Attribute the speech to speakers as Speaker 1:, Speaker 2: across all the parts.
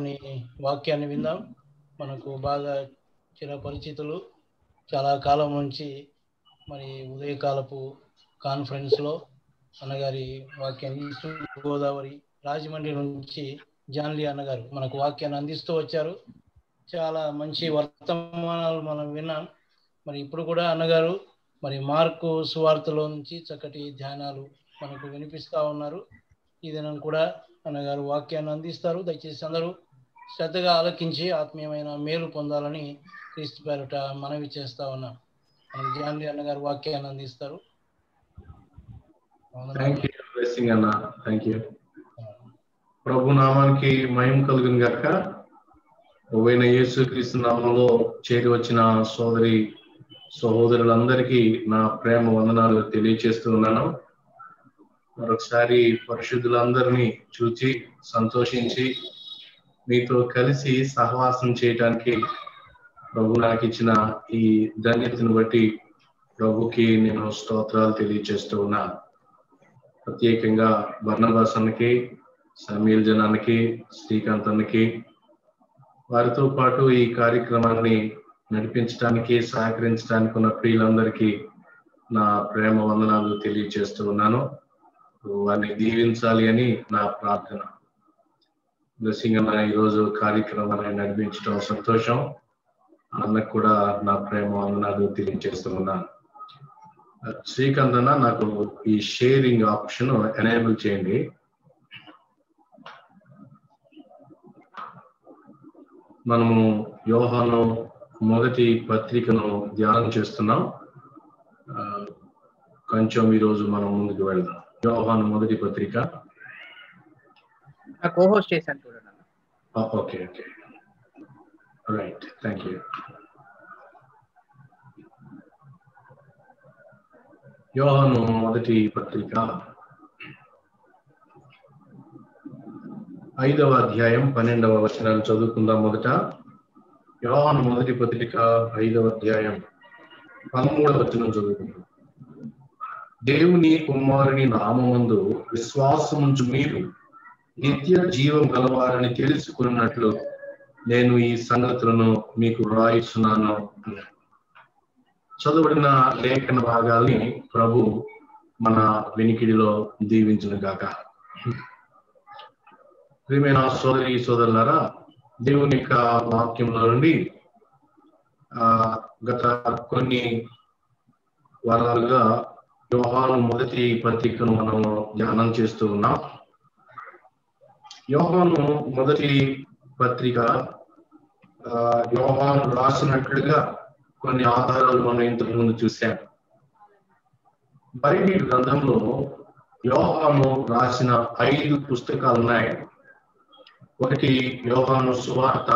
Speaker 1: దేవుని వాక్యాన్ని విందాం మనకు బాగా చిరపరిచితులు చాలా కాలం నుంచి మరి ఉదయకాలపు కాన్ఫరెన్స్లో అన్నగారి వాక్యాన్ని ఈస్ట్ గోదావరి రాజమండ్రి నుంచి జాన్లీ అన్నగారు మనకు వాక్యాన్ని అందిస్తూ వచ్చారు చాలా మంచి వర్తమానాలు మనం విన్నాం మరి ఇప్పుడు కూడా అన్నగారు మరి మార్కు సువార్తలో నుంచి చక్కటి ధ్యానాలు మనకు వినిపిస్తూ ఉన్నారు ఈ దినం కూడా అన్నగారు వాక్యాన్ని అందిస్తారు దయచేసి అందరూ శ్రద్ధగా ఆలకించి ఆత్మీయమైన మేలు పొందాలని క్రీస్తు పేరట మనవి చేస్తా ఉన్నాం మన జాన్లీ అన్నగారు వాక్యాన్ని అందిస్తారు
Speaker 2: థ్యాంక్ యూ బ్లెస్సింగ్ అన్న థ్యాంక్ యూ ప్రభు నామానికి మహిమ కలుగును గాక ఓవైన యేసు క్రీస్తు నామంలో చేరి వచ్చిన సోదరి సహోదరులందరికీ నా ప్రేమ వందనాలు తెలియచేస్తూ ఉన్నాను మరొకసారి పరిశుద్ధులందరినీ చూచి సంతోషించి మీతో కలిసి సహవాసం చేయటానికి ప్రభు నాకు ఇచ్చిన ఈ ధన్యతను బట్టి ప్రభుకి నేను స్తోత్రాలు తెలియచేస్తూ ఉన్నాను ప్రత్యేకంగా బర్ణబాస్ అన్నకి సమీల్ జనానికి శ్రీకాంత్ అన్నకి వారితో పాటు ఈ కార్యక్రమాన్ని నడిపించడానికి సహకరించడానికి ఉన్న ప్రియులందరికీ నా ప్రేమ వందనాలు తెలియజేస్తూ ఉన్నాను వారిని దీవించాలి అని నా ప్రార్థన బ్లెస్సింగ్ అన్న ఈరోజు కార్యక్రమాన్ని నడిపించడం సంతోషం అన్నకు కూడా నా ప్రేమ వందనాలు తెలియజేస్తూ ఉన్నాను శ్రీకాంత్ అన్న నాకు ఈ షేరింగ్ ఆప్షన్ ఎనేబుల్ చేయండి మనము యోహాను మొదటి పత్రికను ధ్యానం చేస్తున్నాం కొంచెం ఈరోజు మనం ముందుకు వెళ్దాం యోహాను మొదటి పత్రిక
Speaker 3: కోహోస్ట్ చేశాను చూడండి
Speaker 2: okay okay right thank you యోహాను మొదటి పత్రిక ఐదవ అధ్యాయం పన్నెండవ వచనాలు చదువుకుందాం మొదట యోహాను మొదటి పత్రిక ఐదవ అధ్యాయం పదమూడవ వచనం చదువుకుందాం దేవుని కుమారుని నామందు విశ్వాసముంచు మీరు నిత్య జీవం గలవారని తెలుసుకున్నట్లు నేను ఈ సంగతులను మీకు రాయిస్తున్నాను చదువుడిన లేఖన భాగాల్ని ప్రభు మన వెనికిడిలో దీవించిన గాక ప్రియమైన సోదరి సోదరులారా దేవుని యొక్క వాక్యంలో నుండి ఆ గత కొన్ని వారాలుగా యోహాను మొదటి పత్రికను మనం ధ్యానం చేస్తూ ఉన్నాం యోహాను మొదటి పత్రిక యోహాను రాసినట్లుగా కొన్ని ఆధారాలు మనం ఇంతకు ముందు చూసాం బైబిల్ గ్రంథంలో యోహాను రాసిన ఐదు పుస్తకాలు ఉన్నాయి ఒకటి యోహాను సువార్త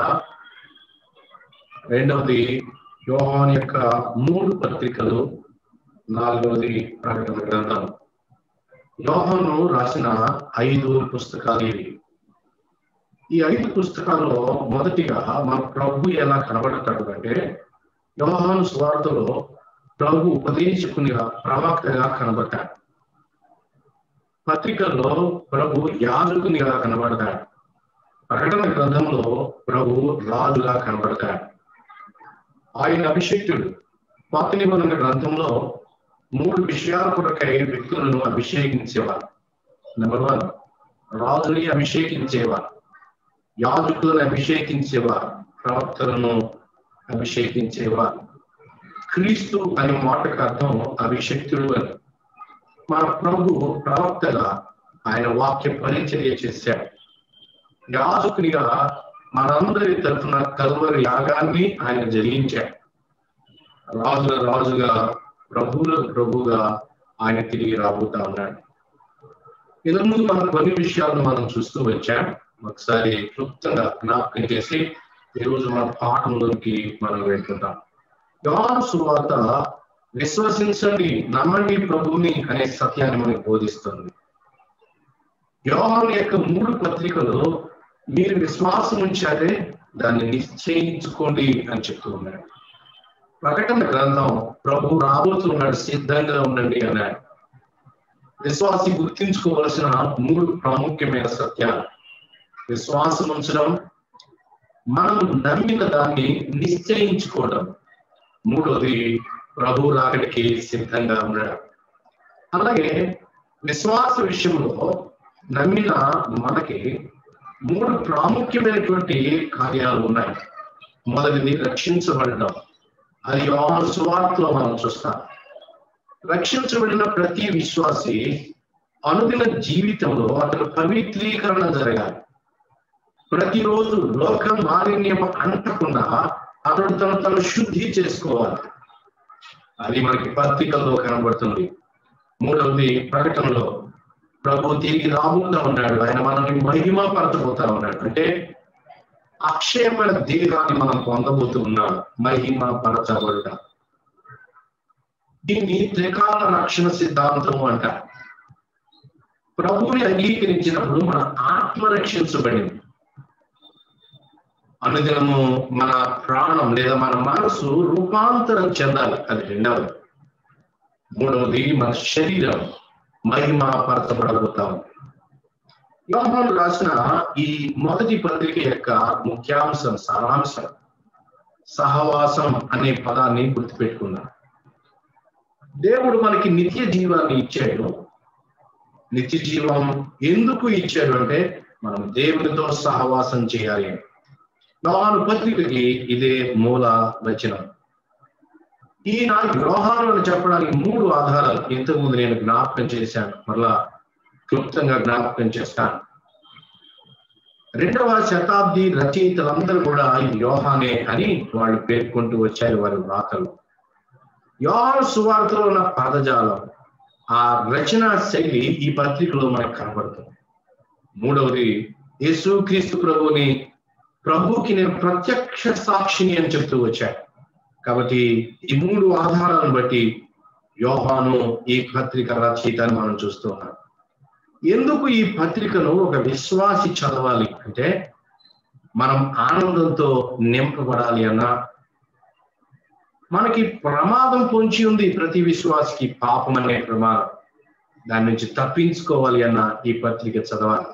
Speaker 2: రెండవది యోహాను యొక్క మూడు పత్రికలు నాలుగవది ప్రకటన గ్రంథం యోహాను రాసిన ఐదు పుస్తకాలు ఇవి ఈ ఐదు పుస్తకాల్లో మొదటిగా మన ప్రభు ఎలా కనబడతాడు అంటే యోహాను స్వార్థలో ప్రభు ఉపదేశకునిగా ప్రవక్తగా కనబడతాడు పత్రికల్లో ప్రభు యాజకునిగా కనబడతాడు ప్రకటన గ్రంథంలో ప్రభు రాజుగా కనబడతాడు ఆయన అభిషేక్తుడు పాత నిబంధన గ్రంథంలో మూడు విషయాల కొరకై వ్యక్తులను అభిషేకించేవారు నెంబర్ వన్ రాజుని అభిషేకించేవారు యాజకులను అభిషేకించేవారు ప్రవక్తలను అభిషేకించేవారు క్రీస్తు అనే మాటకు అర్థం అభిషక్తుడు అని మన ప్రభు ప్రవక్తగా ఆయన వాక్య పరిచర్య చేశాడు యాజకునిగా మనందరి తరఫున కల్వరి యాగాన్ని ఆయన జరిగించాడు రాజుల రాజుగా ప్రభువుల ప్రభుగా ఆయన తిరిగి రాబోతా ఉన్నాడు ఇంతకు ముందు మనం కొన్ని విషయాలను మనం చూస్తూ వచ్చాం ఒకసారి క్లుప్తంగా జ్ఞాపకం చేసి ఈరోజు మన పాఠంలోకి మనం వెళ్తుంటాం యోహాను సువార్త విశ్వసించండి నమ్మండి ప్రభుని అనే సత్యాన్ని మనకు బోధిస్తుంది యోహాను యొక్క మూడు పత్రికలు మీరు విశ్వాసం ఉంచారే దాన్ని నిశ్చయించుకోండి అని చెప్తూ ఉన్నాడు ప్రకటన గ్రంథం ప్రభు రాబోతున్నాడు సిద్ధంగా ఉండండి అన్నాడు విశ్వాసి గుర్తించుకోవలసిన మూడు ప్రాముఖ్యమైన సత్యాలు విశ్వాసం ఉంచడం మనం నమ్మిన దాన్ని నిశ్చయించుకోవడం మూడోది ప్రభు రాకడికి సిద్ధంగా ఉండడం అలాగే విశ్వాస విషయంలో నమ్మిన మనకి మూడు ప్రాముఖ్యమైనటువంటి కార్యాలు ఉన్నాయి మొదటిది రక్షించబడడం అది యోహాను సువార్తలో మనం చూస్తాం రక్షించబడిన ప్రతి విశ్వాసి అనుదిన జీవితంలో అతను పవిత్రీకరణ జరగాలి ప్రతిరోజు లోక మాలిన్యం అంటకుండా అతడు తను తను శుద్ధి చేసుకోవాలి అది మనకి పత్రికల్లో కనబడుతుంది మూడవది ప్రకటనలో ప్రభు తిరిగి రాబోతా ఉన్నాడు ఆయన మనల్ని మహిమ పరచబోతా ఉన్నాడు అంటే అక్షయమైన దేహాన్ని మనం పొందబోతూ ఉన్నాం మహిమ పరచబడుట దీన్ని త్రికాల రక్షణ సిద్ధాంతం అంటారు ప్రభువుని అంగీకరించినప్పుడు మన ఆత్మ రక్షించబడింది అనుదినము మన ప్రాణం లేదా మన మనసు రూపాంతరం చెందాలి అది రెండవది మూడవది మన శరీరం మహిమ పరచబడబోతాం యోహాను రాసిన ఈ మొదటి పత్రిక యొక్క ముఖ్యాంశం సారాంశం సహవాసం అనే పదాన్ని గుర్తుపెట్టుకున్నాం దేవుడు మనకి నిత్య జీవాన్ని ఇచ్చాడు నిత్య జీవం ఎందుకు ఇచ్చాడు అంటే మనం దేవునితో సహవాసం చేయాలి యోహాను పత్రికకి ఇదే మూల వచనం ఈయన యోహాను అని చెప్పడానికి మూడు ఆధారాలు ఇంతకుముందు నేను జ్ఞాపకం చేశాను మరలా క్లుప్తంగా జ్ఞాపకం చేస్తాను రెండవ శతాబ్ది రచయితలందరూ కూడా ఈ యోహానే అని వాళ్ళు పేర్కొంటూ వచ్చారు వారి వ్రాతలు యోహాను సువార్తలో ఉన్న పదజాలం ఆ రచన శైలి ఈ పత్రికలో మనకు కనబడుతుంది మూడవది యేసు క్రీస్తు ప్రభుని ప్రభుకి నేను ప్రత్యక్ష సాక్షిని అని చెప్తూ వచ్చాను కాబట్టి ఈ మూడు ఆధారాలను బట్టి యోహాను ఈ పత్రిక రచయిత అని మనం చూస్తూ ఉన్నాం ఎందుకు ఈ పత్రికను ఒక విశ్వాసి చదవాలి అంటే మనం ఆనందంతో నింపబడాలి అన్నా మనకి ప్రమాదం పొంచి ఉంది ప్రతి విశ్వాసికి పాపం అనే ప్రమాదం దాని నుంచి తప్పించుకోవాలి అన్న ఈ పత్రిక చదవాలి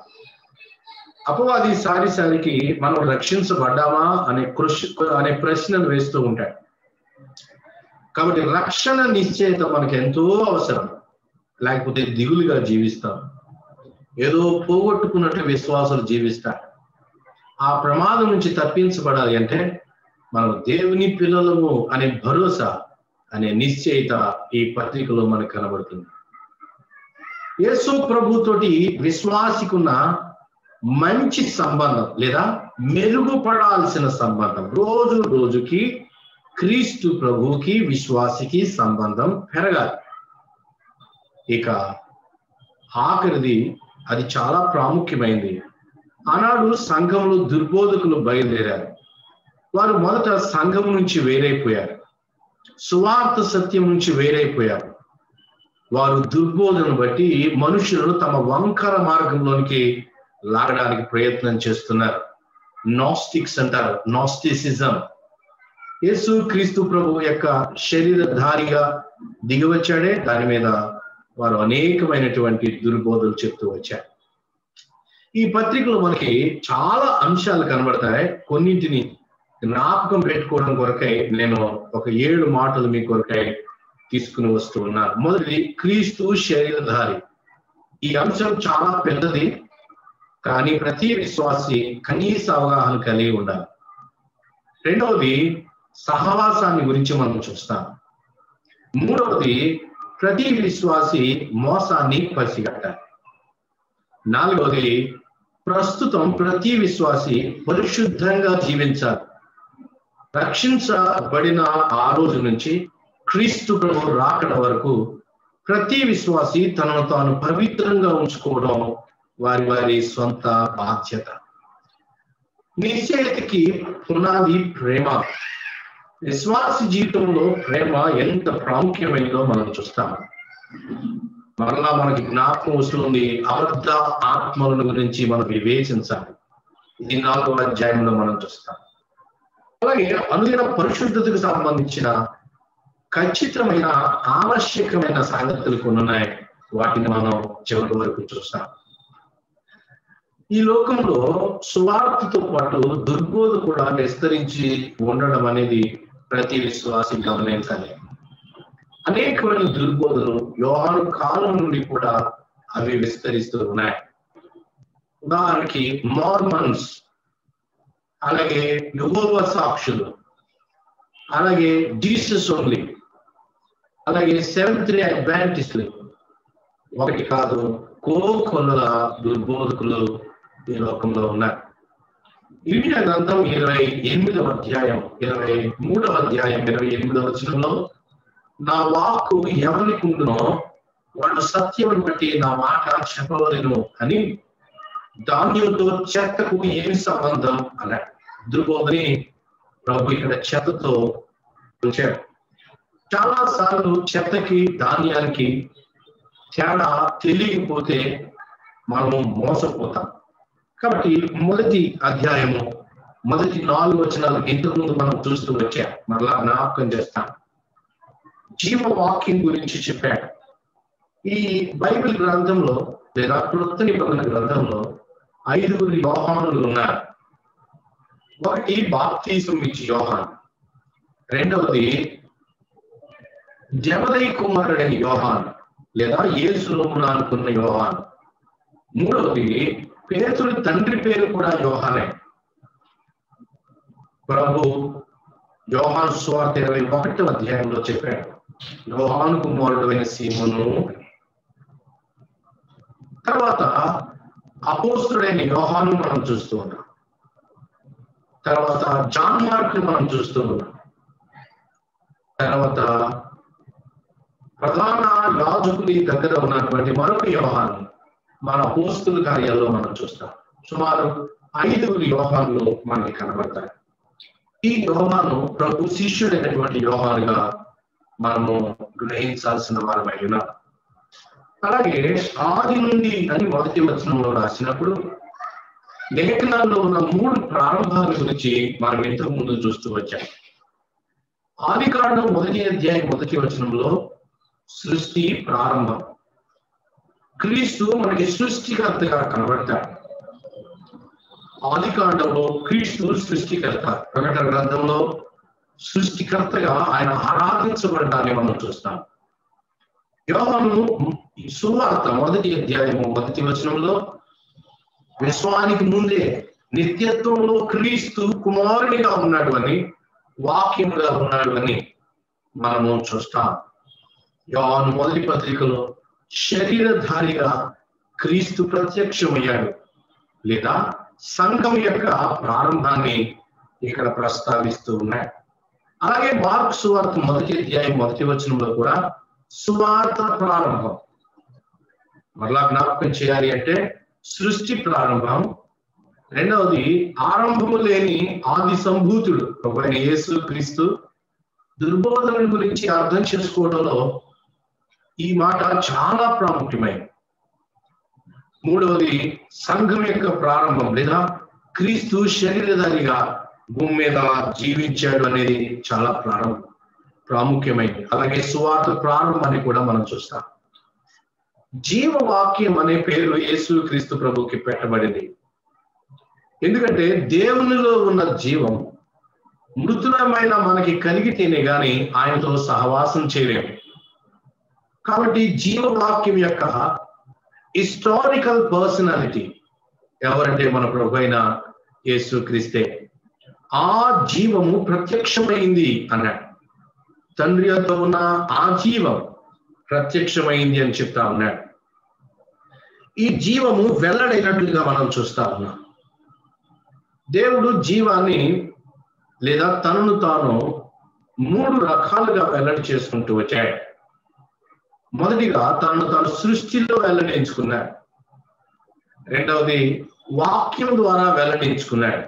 Speaker 2: అపవాది సారి సారికి మనం రక్షించబడ్డామా అనే కృషి అనే ప్రశ్నలు వేస్తూ ఉంటాయి కాబట్టి రక్షణ నిశ్చయిత మనకి ఎంతో అవసరం లేకపోతే దిగులుగా జీవిస్తాం ఏదో పోగొట్టుకున్నట్టు విశ్వాసాలు జీవిస్తారు ఆ ప్రమాదం నుంచి తప్పించబడాలి అంటే మనం దేవుని పిల్లలము అనే భరోసా అనే నిశ్చయిత ఈ పత్రికలో మనకు కనబడుతుంది యేసు ప్రభుతోటి విశ్వాసికున్న మంచి సంబంధం లేదా మెరుగుపడాల్సిన సంబంధం రోజు రోజుకి క్రీస్తు ప్రభుకి విశ్వాసికి సంబంధం పెరగాలి ఇక ఆఖరిది అది చాలా ప్రాముఖ్యమైంది ఆనాడు సంఘంలో దుర్బోధకులు బయలుదేరారు వారు మొదట సంఘం నుంచి వేరైపోయారు సువార్త సత్యం నుంచి వేరైపోయారు వారు దుర్బోధను బట్టి మనుషులను తమ వంకర మార్గంలోనికి లాగడానికి ప్రయత్నం చేస్తున్నారు నాస్టిక్స్ అంటారు నాస్టిసిజం యేసు క్రీస్తు ప్రభు యొక్క శరీరధారిగా దిగివచ్చాడే దాని మీద వారు అనేకమైనటువంటి దుర్బోధలు చెప్తూ వచ్చారు ఈ పత్రికలో మనకి చాలా అంశాలు కనబడతాయి కొన్నింటిని జ్ఞాపకం పెట్టుకోవడం కొరకై నేను ఒక ఏడు మాటలు మీ కొరకై తీసుకుని వస్తూ ఉన్నాను మొదటిది క్రీస్తు శరీరధారి ఈ అంశం చాలా పెద్దది కానీ ప్రతి విశ్వాసి కనీస అవగాహన కలిగి ఉండాలి రెండవది సహవాసాన్ని గురించి మనం చూస్తాం మూడవది ప్రతి విశ్వాసి మోసాన్ని పసిగట్టాలి నాలుగవది ప్రస్తుతం ప్రతి విశ్వాసి పరిశుద్ధంగా జీవించాలి రక్షించబడిన ఆ రోజు నుంచి క్రీస్తు ప్రభు రాకడ వరకు ప్రతి విశ్వాసి తనను తాను పవిత్రంగా ఉంచుకోవడం వారి వారి సొంత బాధ్యత నిశ్చయతకి పునాది ప్రేమ విశ్వాస జీవితంలో ప్రేమ ఎంత ప్రాముఖ్యమైనదో మనం చూస్తాం మరలా మనకి జ్ఞాపకం వస్తుంది అబద్ధ ఆత్మల గురించి మనం వివేచించాలి ఇది నాలుగో అధ్యాయంలో మనం చూస్తాం అలాగే అనుదిన పరిశుద్ధతకు సంబంధించిన ఖచ్చితమైన ఆవశ్యకమైన సంగతులు కొన్ని ఉన్నాయి వాటిని మనం చివరి వరకు చూస్తాం ఈ లోకంలో సువార్తతో పాటు దుర్బోధ కూడా విస్తరించి ఉండడం అనేది ప్రతి విశ్వాసి గమనించాలి అనేకమైన దుర్బోధలు యోహాను కాలం నుండి కూడా అవి విస్తరిస్తూ ఉన్నాయి ఉదాహరణకి మార్మన్స్ అలాగే యుగోవ సాక్షులు అలాగే జీసస్ ఓన్లీ అలాగే సెవెంత్ డే అడ్వాంటిస్టులు ఒకటి కాదు కోకొల్ల దుర్బోధకులు ఈ లోకంలో ఉన్నారు ఇవియా గ్రంథం ఇరవై ఎనిమిదవ అధ్యాయం ఇరవై మూడవ అధ్యాయం ఇరవై ఎనిమిదవ వచనంలో నా వాక్కు ఎవరికి ఉండునో వాడు సత్యం బట్టి నా మాట చెప్పవలను అని ధాన్యంతో చెత్తకు ఏమి సంబంధం అన్నాడు దుర్బోధని ప్రభు ఇక్కడ చెత్తతో ఉంచాడు చాలా సార్లు చెత్తకి ధాన్యానికి తేడా తెలియకపోతే మనము మోసపోతాం కాబట్టి మొదటి అధ్యాయము మొదటి నాలుగు వచనాలు ఇంతకు ముందు మనం చూస్తూ వచ్చాం మరలా జ్ఞాపకం చేస్తాం జీవవాక్యం గురించి చెప్పాడు ఈ బైబిల్ గ్రంథంలో లేదా కృత నిబంధన గ్రంథంలో ఐదుగురు యోహానులు ఉన్నారు ఒకటి బాప్తీసం ఇచ్చి యోహాన్ రెండవది జమదై కుమారుడని యోహాన్ లేదా ఏసులోమున అనుకున్న యోహాన్ మూడవది పేతుడి తండ్రి పేరు కూడా యోహానే ప్రభు యోహాన్ స్వార్థ ఇరవై ఒకటో అధ్యాయంలో చెప్పాడు యోహాను కుమారుడు అయిన సీమును తర్వాత అపోస్తుడైన యోహాను మనం చూస్తూ ఉన్నాం తర్వాత జాన్ మార్క్ మనం చూస్తూ ఉన్నాం తర్వాత ప్రధాన యాజకుడి దగ్గర ఉన్నటువంటి మరొక యోహాను మన పోస్తుల కార్యాల్లో మనం చూస్తాం సుమారు ఐదుగురు యోహాన్లు మనకి కనబడతాయి ఈ యోహాను ప్రభు శిష్యుడైనటువంటి యోహానుగా మనము గ్రహించాల్సిన వారమై ఉన్నాం అలాగే ఆది నుండి అని మొదటి వచనంలో రాసినప్పుడు లేఖనాల్లో ఉన్న మూడు ప్రారంభాల గురించి మనం ఇంతకు ముందు చూస్తూ వచ్చాం ఆది కాండం మొదటి అధ్యాయం మొదటి వచనంలో సృష్టి ప్రారంభం క్రీస్తు మనకి సృష్టికర్తగా కనబడతాడు ఆది కాండంలో క్రీస్తు సృష్టికర్త ప్రకటన గ్రంథంలో సృష్టికర్తగా ఆయన ఆరాధించబడటాన్ని మనం చూస్తాం యోహాను సువార్త మొదటి అధ్యాయము మొదటి వచనంలో విశ్వానికి ముందే నిత్యత్వంలో క్రీస్తు కుమారునిగా ఉన్నాడు అని వాక్యముగా ఉన్నాడు అని మనము చూస్తాం యోహాను మొదటి పత్రికలో శరీరధారిగా క్రీస్తు ప్రత్యక్షమయ్యాడు లేదా సంఘం యొక్క ప్రారంభాన్ని ఇక్కడ ప్రస్తావిస్తూ ఉన్నాయి అలాగే మార్క్ సువార్త మొదటి అధ్యాయం మొదటి వచనంలో కూడా సువార్త ప్రారంభం మరలా జ్ఞాపకం చేయాలి అంటే సృష్టి ప్రారంభం రెండవది ఆరంభము లేని ఆది సంభూతుడు ఒకైన యేసు క్రీస్తు దుర్బోధన గురించి అర్థం చేసుకోవడంలో ఈ మాట చాలా ప్రాముఖ్యమైనది మూడవది సంఘం యొక్క ప్రారంభం లేదా క్రీస్తు శరీరధారిగా భూమి మీద జీవించాడు అనేది చాలా ప్రారంభం ప్రాముఖ్యమైనది అలాగే సువార్త ప్రారంభాన్ని కూడా మనం చూస్తాం జీవవాక్యం అనే పేరు యేసు క్రీస్తు ప్రభుకి పెట్టబడింది ఎందుకంటే దేవునిలో ఉన్న జీవం మృతులమైన మనకి కలిగితేనే గాని ఆయనతో సహవాసం చేయలేము కాబట్టి జీవవాక్యం యొక్క హిస్టారికల్ పర్సనాలిటీ ఎవరంటే మన ప్రభు అయిన యేసు క్రీస్తే ఆ జీవము ప్రత్యక్షమైంది అన్నాడు తండ్రి యొక్క ఉన్న ఆ జీవం ప్రత్యక్షమైంది అని చెప్తా ఉన్నాడు ఈ జీవము వెల్లడైనట్లుగా మనం చూస్తా ఉన్నాం దేవుడు జీవాన్ని లేదా తనను తాను మూడు రకాలుగా వెల్లడి చేసుకుంటూ వచ్చాడు మొదటిగా తనను తాను సృష్టిలో వెల్లడించుకున్నాడు రెండవది వాక్యం ద్వారా వెల్లడించుకున్నాడు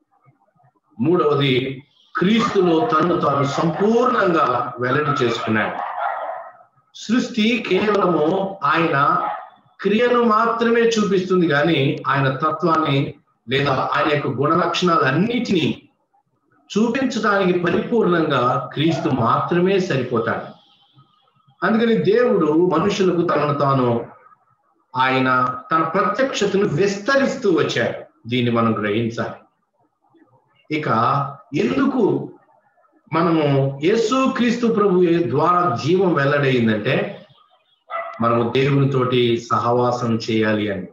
Speaker 2: మూడవది క్రీస్తులో తనను తాను సంపూర్ణంగా వెల్లడి చేసుకున్నాడు సృష్టి కేవలము ఆయన క్రియను మాత్రమే చూపిస్తుంది కానీ ఆయన తత్వాన్ని లేదా ఆయన యొక్క గుణ లక్షణాలన్నిటినీ చూపించడానికి పరిపూర్ణంగా క్రీస్తు మాత్రమే సరిపోతాడు అందుకని దేవుడు మనుషులకు తనను తాను ఆయన తన ప్రత్యక్షతను విస్తరిస్తూ వచ్చాడు దీన్ని మనం గ్రహించాలి ఇక ఎందుకు మనము యేసు క్రీస్తు ప్రభు ద్వారా జీవం వెల్లడైందంటే మనము దేవునితోటి సహవాసం చేయాలి అని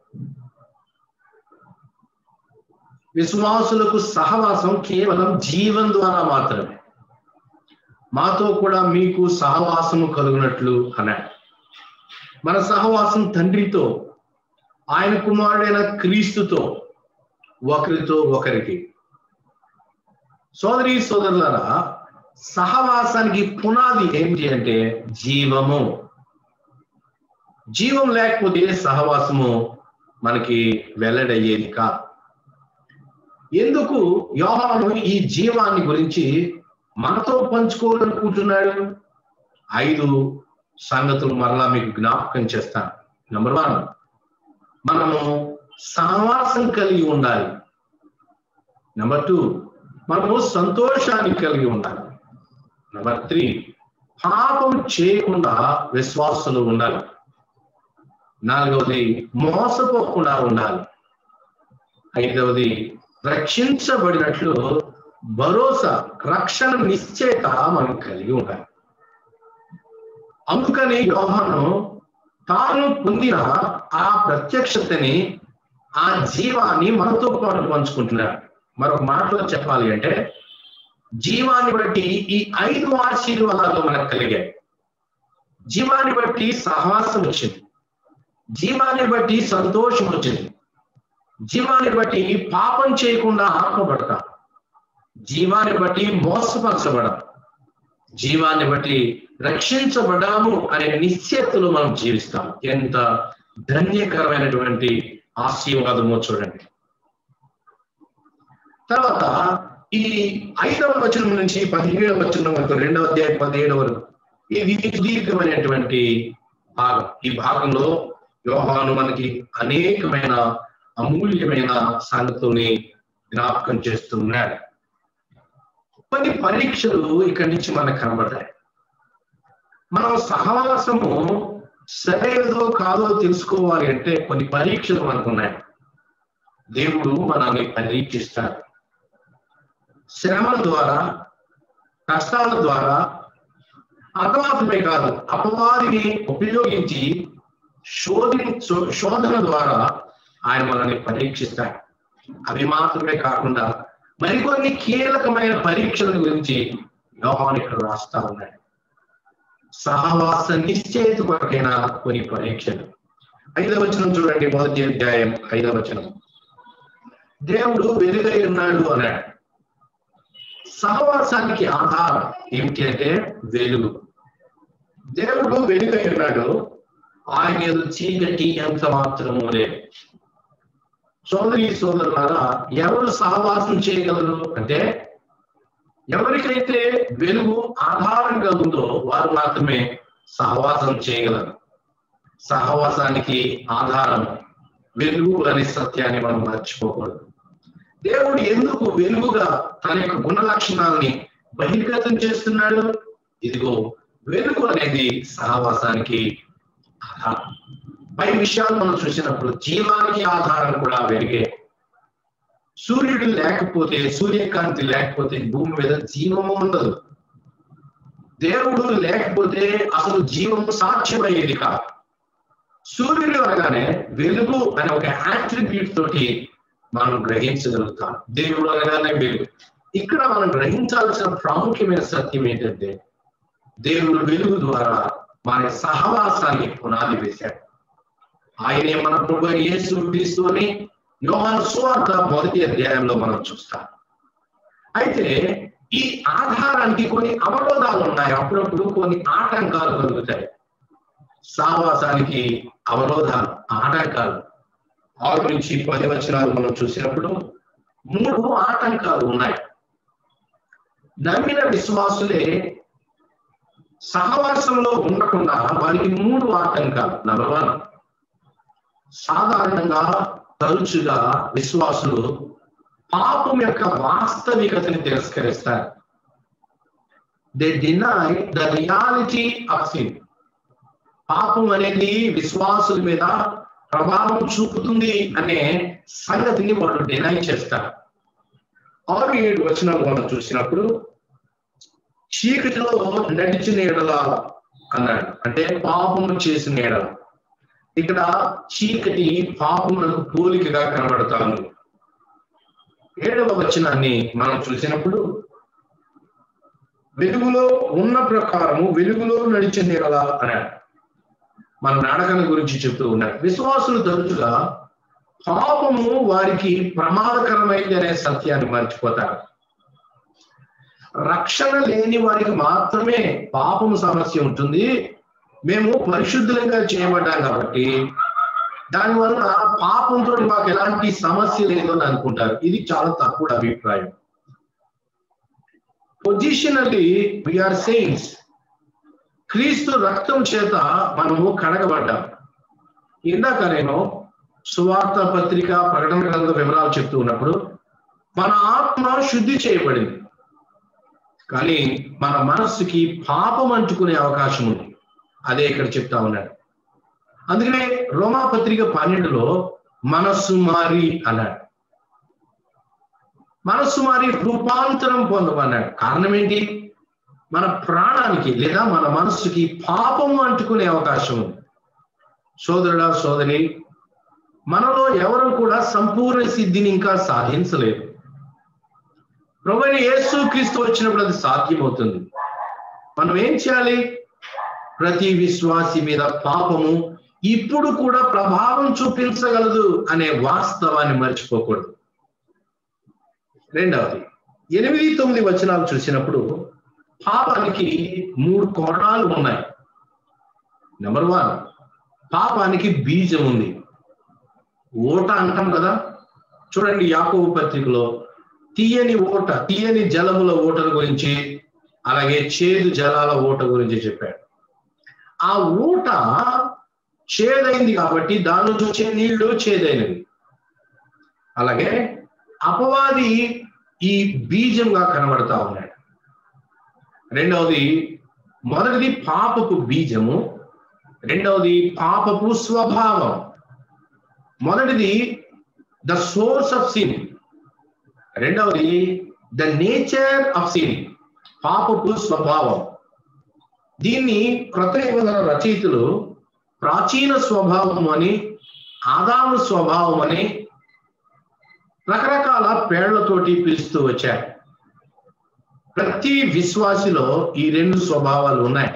Speaker 2: విశ్వాసులకు సహవాసం కేవలం జీవం ద్వారా మాత్రమే మాతో కూడా మీకు సహవాసము కలుగునట్లు అన్నాడు మన సహవాసం తండ్రితో ఆయన కుమారుడైన క్రీస్తుతో ఒకరితో ఒకరికి సోదరి సోదరులారా సహవాసానికి పునాది ఏంటి అంటే జీవము జీవం లేకపోతే సహవాసము మనకి వెల్లడయ్యేది కాదు ఎందుకు యోహాను ఈ జీవాన్ని గురించి మనతో పంచుకోవాలనుకుంటున్నాడు ఐదు సంగతులు మరలా మీకు జ్ఞాపకం చేస్తాను నెంబర్ వన్ మనము సహవాసం కలిగి ఉండాలి నెంబర్ టూ మనము సంతోషాన్ని కలిగి ఉండాలి నెంబర్ త్రీ పాపం చేయకుండా విశ్వాసులు ఉండాలి నాలుగవది మోసపోకుండా ఉండాలి ఐదవది రక్షించబడినట్లు భరోసా రక్షణ నిశ్చయత మనం కలిగి ఉండాలి అందుకని యోహాను తాను పొందిన ఆ ప్రత్యక్షతని ఆ జీవాన్ని మనతో పాటు పంచుకుంటున్నాడు మరొక మాటలో చెప్పాలి అంటే జీవాన్ని బట్టి ఈ ఐదు ఆశీర్వాదాలు మనకు కలిగాయి జీవాన్ని బట్టి సహవాసం వచ్చింది జీవాన్ని బట్టి సంతోషం వచ్చింది జీవాన్ని బట్టి పాపం చేయకుండా ఆత్మపడతాం జీవాన్ని బట్టి మోసపరచబడం జీవాన్ని బట్టి రక్షించబడాము అనే నిశ్చయతలో మనం జీవిస్తాం ఎంత ధన్యకరమైనటువంటి ఆశీర్వాదమో చూడండి తర్వాత ఈ ఐదవ వచనం నుంచి పదిహేడవ వచనం వరకు రెండవ అధ్యాయం పదిహేడవ వరకు ఇది సుదీర్ఘమైనటువంటి భాగం ఈ భాగంలో యోహాను మనకి అనేకమైన అమూల్యమైన సంగతుల్ని జ్ఞాపకం చేస్తున్నాడు కొన్ని పరీక్షలు ఇక్కడి నుంచి మనకు కనబడతాయి మనం సహవాసము సరైనదో కాదో తెలుసుకోవాలి అంటే కొన్ని పరీక్షలు మనకు ఉన్నాయి దేవుడు మనల్ని పరీక్షిస్తాడు శ్రమల ద్వారా కష్టాల ద్వారా అర్థమాత్రమే కాదు అపవాదిని ఉపయోగించి శోధి శోధన ద్వారా ఆయన మనల్ని పరీక్షిస్తాడు అవి మాత్రమే కాకుండా మరికొన్ని కీలకమైన పరీక్షల గురించి యోహాన్ ఇక్కడ రాస్తా ఉన్నాడు సహవాస నిశ్చయిత కొరకైన కొన్ని పరీక్షలు ఐదవ వచనం చూడండి మొదటి అధ్యాయం ఐదవ వచనం దేవుడు వెలుగై ఉన్నాడు అన్నాడు సహవాసానికి ఆధారం ఏమిటి అంటే వెలుగు దేవుడు వెలుగై ఉన్నాడు ఆయన ఏదో చీకటి ఎంత మాత్రము లేదు సోదరి సోదరులారా ఎవరు సహవాసం చేయగలరు అంటే ఎవరికైతే వెలుగు ఆధారంగా ఉందో వారు మాత్రమే సహవాసం చేయగలరు సహవాసానికి ఆధారం వెలుగు అనే సత్యాన్ని మనం మర్చిపోకూడదు దేవుడు ఎందుకు వెలుగుగా తన యొక్క గుణ లక్షణాలని బహిర్గతం చేస్తున్నాడు ఇదిగో వెలుగు అనేది సహవాసానికి ఆధారం పై విషయాలు మనం చూసినప్పుడు జీవానికి ఆధారం కూడా వెలిగే సూర్యుడు లేకపోతే సూర్యకాంతి లేకపోతే భూమి మీద జీవము ఉండదు దేవుడు లేకపోతే అసలు జీవం సాధ్యమయ్యేది కాదు సూర్యుడు అనగానే వెలుగు అనే ఒక యాట్రిబ్యూట్ తోటి మనం గ్రహించగలుగుతాం దేవుడు అనగానే వెలుగు ఇక్కడ మనం గ్రహించాల్సిన ప్రాముఖ్యమైన సత్యం ఏంటంటే దేవుడు వెలుగు ద్వారా మన సహవాసాన్ని పునాది వేశాడు ఆయనే మన ప్రభు యేసు క్రీస్తు అని యోహాను సువార్త మొదటి అధ్యాయంలో మనం చూస్తాం అయితే ఈ ఆధారానికి కొన్ని అవరోధాలు ఉన్నాయి అప్పుడప్పుడు కొన్ని ఆటంకాలు కలుగుతాయి సావాసానికి అవరోధాలు ఆటంకాలు ఆరు నుంచి పది వచనాలు మనం చూసినప్పుడు మూడు ఆటంకాలు ఉన్నాయి నమ్మిన విశ్వాసులే సహవాసంలో ఉండకుండా వారికి మూడు ఆటంకాలు నెంబర్ వన్ సాధారణంగా తరచుగా విశ్వాసులు పాపం యొక్క వాస్తవికతని తిరస్కరిస్తారు they deny the reality of sin పాపం అనేది విశ్వాసుల మీద ప్రభావం చూపుతుంది అనే సంగతిని వాళ్ళు డినై చేస్తారు ఆరు ఏడు వచనాలు మనం చూసినప్పుడు చీకటిలో నడిచిన ఎడల అన్నాడు అంటే పాపము చేసిన ఎడల ఇక్కడ చీకటి పాపములకు పోలికగా కనబడతాను ఏడవ వచనాన్ని మనం చూసినప్పుడు వెలుగులో ఉన్న ప్రకారము వెలుగులో నడిచిన ఎడల అన్నాడు మన నాటకాల గురించి చెప్తూ ఉన్నాడు విశ్వాసులు తరచుగా పాపము వారికి ప్రమాదకరమైంది అనే సత్యాన్ని మర్చిపోతారు రక్షణ లేని వారికి మాత్రమే పాపము సమస్య ఉంటుంది మేము పరిశుద్ధులంగా చేయబడ్డాం కాబట్టి దానివల్ల పాపంతో మాకు ఎలాంటి సమస్య లేదు అని అనుకుంటారు ఇది చాలా తప్పుడు అభిప్రాయం పొజిషనల్లీ వీఆర్ సెయిన్స్ క్రీస్తు రక్తం చేత మనము కడగబడ్డాం ఇందాక నేను సువార్త పత్రిక ప్రకటన గ్రంథ వివరాలు చెప్తూ ఉన్నప్పుడు మన ఆత్మ శుద్ధి చేయబడింది కానీ మన మనస్సుకి పాపం అంటుకునే అవకాశం ఉంది అదే ఇక్కడ చెప్తా ఉన్నాడు అందుకనే రోమా పత్రిక పన్నెండులో మనస్సు మారి అన్నాడు మనస్సు మారి రూపాంతరం పొందమన్నాడు కారణం ఏంటి మన ప్రాణానికి లేదా మన మనస్సుకి పాపము అంటుకునే అవకాశం ఉంది సోదరుడా సోదరి మనలో ఎవరు కూడా సంపూర్ణ సిద్ధిని ఇంకా సాధించలేదు ప్రభుని యేసు క్రీస్తు వచ్చినప్పుడు అది సాధ్యమవుతుంది మనం ఏం చేయాలి ప్రతి విశ్వాసి మీద పాపము ఇప్పుడు కూడా ప్రభావం చూపించగలదు అనే వాస్తవాన్ని మర్చిపోకూడదు రెండవది ఎనిమిది తొమ్మిది వచనాలు చూసినప్పుడు పాపానికి మూడు కోణాలు ఉన్నాయి నెంబర్ వన్ పాపానికి బీజం ఉంది ఓట అంటాం కదా చూడండి యాకోబు పత్రికలో తీయని ఓట తీయని జలముల ఓటల గురించి అలాగే చేదు జలాల ఓట గురించి చెప్పాడు ఆ ఊట చేదైంది కాబట్టి దాని నుంచి వచ్చే నీళ్లు చేదైనవి అలాగే అపవాది ఈ బీజంగా కనబడతా ఉన్నాడు రెండవది మొదటిది పాపపు బీజము రెండవది పాపపు స్వభావం మొదటిది ద సోర్స్ ఆఫ్ సిన్ రెండవది ద నేచర్ ఆఫ్ సిన్ పాపపు స్వభావం దీన్ని క్రొత్త నిబంధన రచయితలు ప్రాచీన స్వభావం అని ఆదాము స్వభావం అని రకరకాల పేర్లతోటి పిలుస్తూ వచ్చారు ప్రతి విశ్వాసిలో ఈ రెండు స్వభావాలు ఉన్నాయి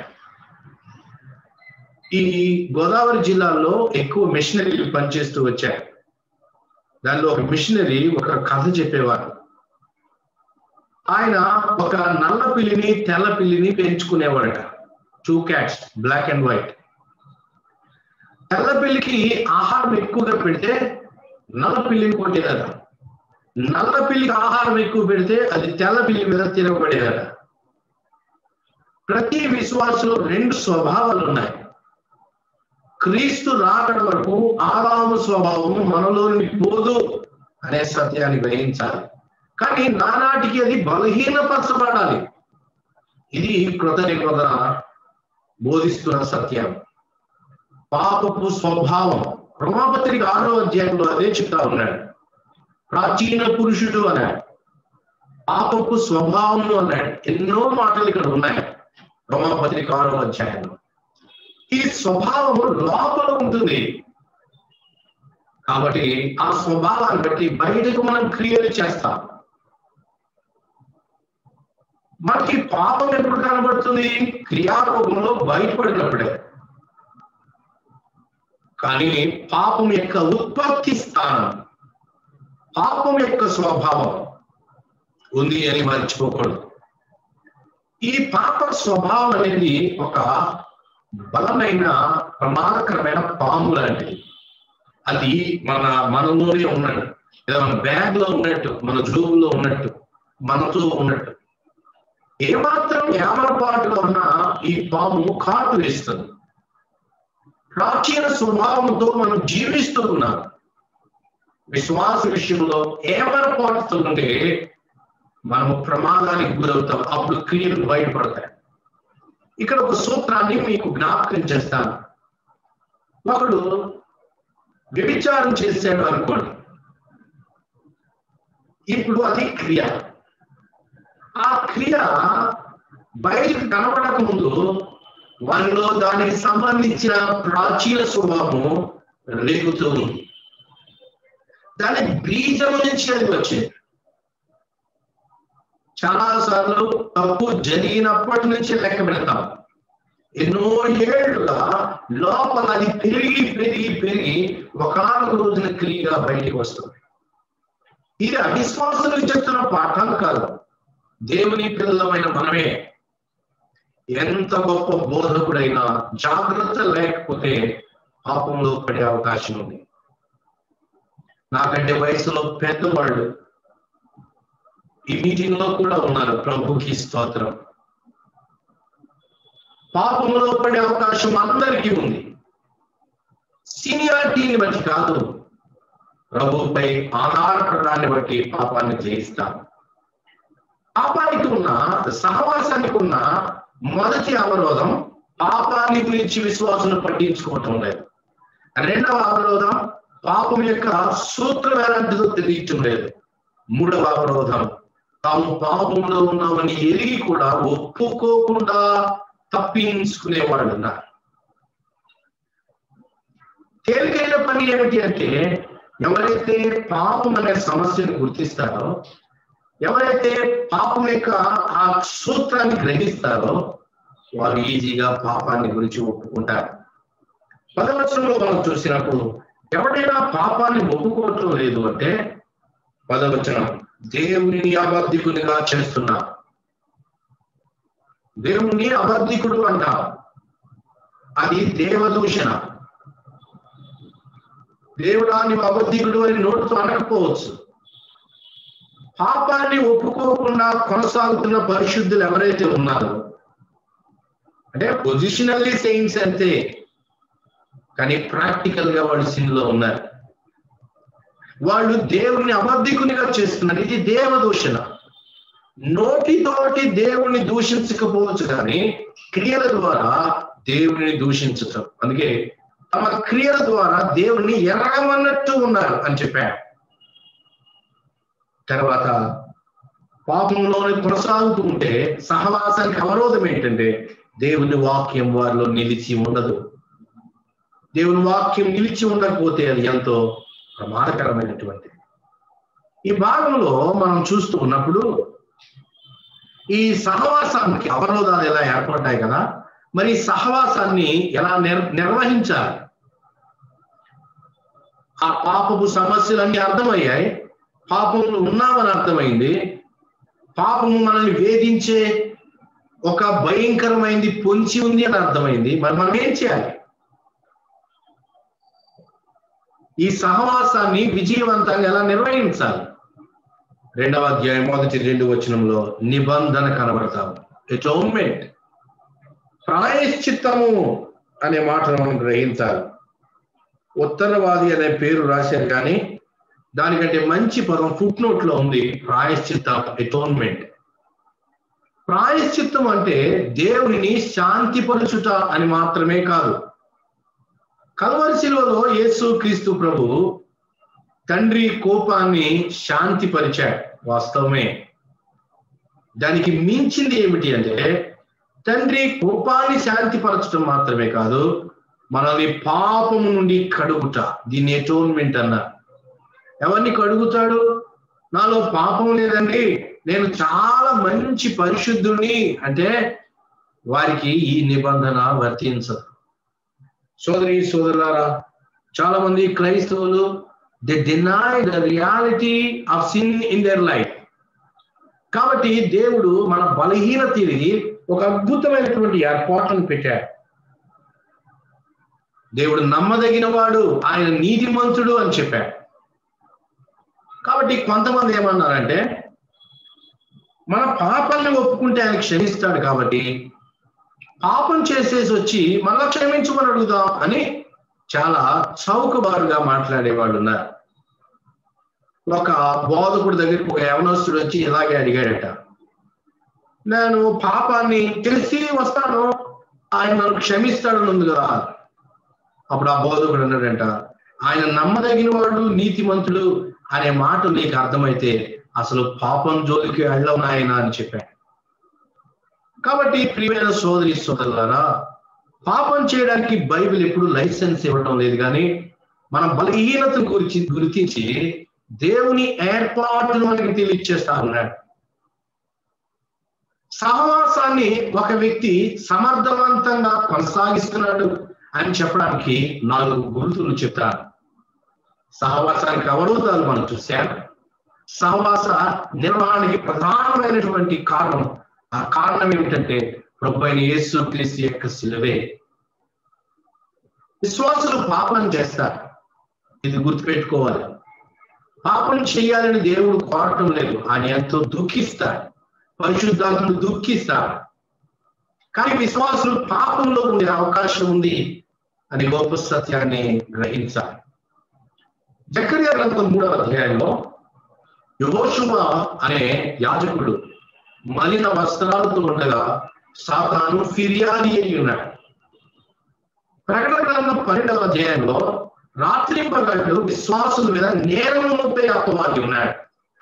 Speaker 2: ఈ గోదావరి జిల్లాలో ఎక్కువ మిషనరీలు పనిచేస్తూ వచ్చారు దానిలో ఒక మిషనరీ ఒక కథ చెప్పేవారు ఆయన ఒక నల్ల పిల్లిని తెల్ల పిల్లిని పెంచుకునేవాడట two cats black and white తెల్ల పిల్లికి ఆహారం ఎక్కువగా పెడితే నల్ల పిల్లిని కొట్టేదట నల్ల పిల్లికి ఆహారం ఎక్కువ పెడితే అది తెల్ల పిల్లి మీద తిరగబడేదట ప్రతి విశ్వాసంలో రెండు స్వభావాలు ఉన్నాయి క్రీస్తు రాకడ వరకు ఆదాము స్వభావము మనలోని పోదు అనే సత్యాన్ని గ్రహించాలి కానీ నానాటికి అది బలహీనపరచబడాలి ఇది కృత నిబంధన బోధిస్తున్న సత్యం పాపపు స్వభావం రోమాపత్రిక ఆరో అధ్యాయంలో అదే చెప్తా ఉన్నాడు ప్రాచీన పురుషుడు అన్నాడు పాపపు స్వభావము అన్నాడు ఎన్నో మాటలు ఇక్కడ ఉన్నాయి రోమాపత్రిక ఆరో అధ్యాయంలో ఈ స్వభావము లోపల ఉంటుంది కాబట్టి ఆ స్వభావాన్ని బట్టి బయటకు మనం క్రియలు చేస్తాం మనకి పాపం ఎప్పుడు కనబడుతుంది క్రియారూపంలో బయటపడినప్పుడే కానీ పాపం యొక్క ఉత్పత్తి స్థానం పాపం యొక్క స్వభావం ఉంది అని మర్చిపోకూడదు ఈ పాప స్వభావం అనేది ఒక బలమైన ప్రమాదకరమైన పాము లాంటిది అది మన మనలోనే ఉన్నట్టు లేదా మన బ్యాగ్ లో ఉన్నట్టు మన జోబులో ఉన్నట్టు మనతో ఉన్నట్టు ఏమాత్రం ఏమరపాటులో ఉన్న ఈ పాము కాటు వేస్తుంది ప్రాచీన స్వభావంతో మనం జీవిస్తూ ఉన్నాం విశ్వాస విషయంలో ఏమరపాటుతో ఉంటే మనము ప్రమాదానికి గురవుతాం అప్పుడు క్రియలు బయటపడతాయి ఇక్కడ ఒక సూత్రాన్ని మీకు జ్ఞాపకం చేస్తాను ఒకడు వ్యభిచారం చేశాడు అనుకోండి ఇప్పుడు అది క్రియ ఆ క్రియ బయటకు కనపడక ముందు వారిలో దానికి సంబంధించిన ప్రాచీన స్వభావం రేగుతూ ఉంది దాని బీజం నుంచి అది వచ్చింది చాలా సార్లు తప్పు జరిగినప్పటి నుంచి లెక్క పెడతాం ఎన్నో ఏళ్ళుగా లోపల అది పెరిగి పెరిగి పెరిగి ఒకనొక రోజున క్రియగా బయటికి వస్తుంది ఇది అవిశ్వాసులకు చెప్తున్న పాఠం కాదు దేవుని పిల్లలమైన మనమే ఎంత గొప్ప బోధకుడైనా జాగ్రత్త లేకపోతే పాపంలో పడే అవకాశం ఉంది నాకంటే వయసులో పెద్దవాళ్ళు ఈ మీటింగ్ లో కూడా ఉన్నారు ప్రభుకి స్తోత్రం పాపంలో పడే అవకాశం అందరికీ ఉంది సీనియారిటీని బట్టి కాదు ప్రభుపై ఆధారపడడాన్ని బట్టి పాపాన్ని జయిస్తాం పాపానికి ఉన్న సహవాసానికి ఉన్న మొదటి అవరోధం పాపాన్ని గురించి విశ్వాసం పట్టించుకోవటం లేదు రెండవ అవరోధం పాపం యొక్క సూత్రం ఎలాంటిదో తెలియటం లేదు మూడవ అవరోధం తాము పాపంలో ఉన్నామని ఎరిగి కూడా ఒప్పుకోకుండా తప్పించుకునేవాడు ఉన్నారు తేలికైన పని ఏమిటి అంటే ఎవరైతే పాపం అనే సమస్యను గుర్తిస్తారో ఎవరైతే పాపం యొక్క ఆ సూత్రాన్ని గ్రహిస్తారో వారు ఈజీగా పాపాన్ని గురించి ఒప్పుకుంటారు పదవచనంలో మనం చూసినప్పుడు ఎవరైనా పాపాన్ని ఒప్పుకోవటం లేదు అంటే పదవచనం దేవుని అబద్ధికునిగా చేస్తున్నా దేవుణ్ణి అబద్ధికుడు అంటాం అది దేవదూషణ దేవుడా నీవు అబద్ధికుడు అని నోటుతో అనకపోవచ్చు పాపాన్ని ఒప్పుకోకుండా కొనసాగుతున్న పరిశుద్ధులు ఎవరైతే ఉన్నారో అంటే పొజిషనల్లీ సెయింగ్స్ అంతే కానీ ప్రాక్టికల్ గా వాళ్ళు సిన్లో ఉన్నారు వాళ్ళు దేవుని అబద్ధికునిగా చేస్తున్నారు ఇది దేవదూషణ నోటితోటి దేవుణ్ణి దూషించకపోవచ్చు కానీ క్రియల ద్వారా దేవుని దూషించటం అందుకే తమ క్రియల ద్వారా దేవుణ్ణి ఎరగమన్నట్టు ఉన్నారు అని చెప్పారు తర్వాత పాపంలోని కొనసాగుతూ ఉంటే సహవాసానికి అవరోధం ఏంటంటే దేవుని వాక్యం వారిలో నిలిచి ఉండదు దేవుని వాక్యం నిలిచి ఉండకపోతే అది ఎంతో ప్రమాదకరమైనటువంటిది ఈ భాగంలో మనం చూస్తూ ఉన్నప్పుడు ఈ సహవాసానికి అవరోధాలు ఎలా ఏర్పడ్డాయి కదా మరి ఈ సహవాసాన్ని ఎలా నిర్ నిర్వహించాలి ఆ పాపపు సమస్యలన్నీ అర్థమయ్యాయి పాపంలో ఉన్నామని అర్థమైంది పాపము మనల్ని వేధించే ఒక భయంకరమైంది పొంచి ఉంది అని అర్థమైంది మరి మనం ఏం చేయాలి ఈ సహవాసాన్ని విజయవంతంగా ఎలా నిర్వహించాలి రెండవ అధ్యాయం మొదటి రెండు వచనంలో నిబంధన కనబడతాం ఎటోన్మెంట్ ప్రాయశ్చిత్తము అనే మాటను మనం గ్రహించాలి ఉత్తరవాది అనే పేరు రాశారు కానీ దానికంటే మంచి పదం ఫుట్ నోట్ లో ఉంది ప్రాయశ్చిత్తం ఎటోన్మెంట్ ప్రాయశ్చిత్తం అంటే దేవుడిని శాంతిపరుచుట అని మాత్రమే కాదు కల్వరిశిలో యేసు క్రీస్తు ప్రభు తండ్రి కోపాన్ని శాంతిపరిచాడు వాస్తవమే దానికి మించింది ఏమిటి అంటే తండ్రి కోపాన్ని శాంతిపరచడం మాత్రమే కాదు మనల్ని పాపము నుండి కడుగుట దీన్ని ఎటోన్మెంట్ అన్నారు ఎవరిని కడుగుతాడు నాలో పాపం లేదండి నేను చాలా మంచి పరిశుద్ధుని అంటే వారికి ఈ నిబంధన వర్తించదు సోదరి సోదరులారా చాలా మంది క్రైస్తవులు they deny the reality of sin in their life కాబట్టి దేవుడు మన బలహీన తిరిగి ఒక అద్భుతమైనటువంటి ఏర్పాట్లను పెట్టాడు దేవుడు నమ్మదగిన వాడు ఆయన నీతిమంతుడు అని చెప్పాడు కాబట్టి కొంతమంది ఏమన్నారంటే మన పాపాలను ఒప్పుకుంటే ఆయన క్షమిస్తాడు కాబట్టి పాపం చేసేసి వచ్చి మళ్ళా క్షమించమని అడుగుదాం అని చాలా చౌకబారుగా మాట్లాడే వాళ్ళు ఉన్నారు ఒక బోధకుడి దగ్గరికి ఒక యవనస్తుడు వచ్చి ఇలాగే అడిగాడట నేను పాపాన్ని తెలిసి వస్తాను ఆయన నన్ను క్షమిస్తాడని ఉంది కదా అప్పుడు ఆ బోధకుడు అన్నాడంట ఆయన నమ్మదగిన వాడు నీతిమంతుడు అనే మాట నీకు అర్థమైతే అసలు పాపం జోలికి వెళ్ళవు నాయన అని చెప్పాడు కాబట్టి ప్రియమైన సోదరి సోదరులారా పాపం చేయడానికి బైబిల్ ఎప్పుడు లైసెన్స్ ఇవ్వడం లేదు కానీ మన బలహీనతను గురించి గుర్తించి దేవుని ఏర్పాటును మనకి తెలియచేస్తా ఉన్నాడు సహవాసాన్ని ఒక వ్యక్తి సమర్థవంతంగా కొనసాగిస్తున్నాడు అని చెప్పడానికి నాలుగు గుర్తులు చెప్తాను సహవాసానికి అవరోధాలు మనం చూశాం సహవాస నిర్వహణకి ప్రధానమైనటువంటి కారణం ఆ కారణం ఏమిటంటే ప్రభు అయిన యేసు క్రీస్తు యొక్క సిలువే విశ్వాసులు పాపం చేస్తారు ఇది గుర్తుపెట్టుకోవాలి పాపం చేయాలని దేవుడు కోరటం లేదు ఆయన ఎంతో దుఃఖిస్తాడు పరిశుద్ధాత్మను దుఃఖిస్తాడు కానీ విశ్వాసులు పాపంలో ఉండే అవకాశం ఉంది అని గొప్ప సత్యాన్ని గ్రహించాలి జకర్య గ్రంథం మూడవ అధ్యాయంలో యువశుభ అనే యాజకుడు మలిన వస్త్రాలతో ఉండగా సాతాను ఫిర్యాది అయి ఉన్నాడు ప్రకటన గ్రంథం పన్నెండవ అధ్యాయంలో రాత్రి పగళ్ళు విశ్వాసుల మీద నేరం ముప్పై అపవాది ఉన్నాడు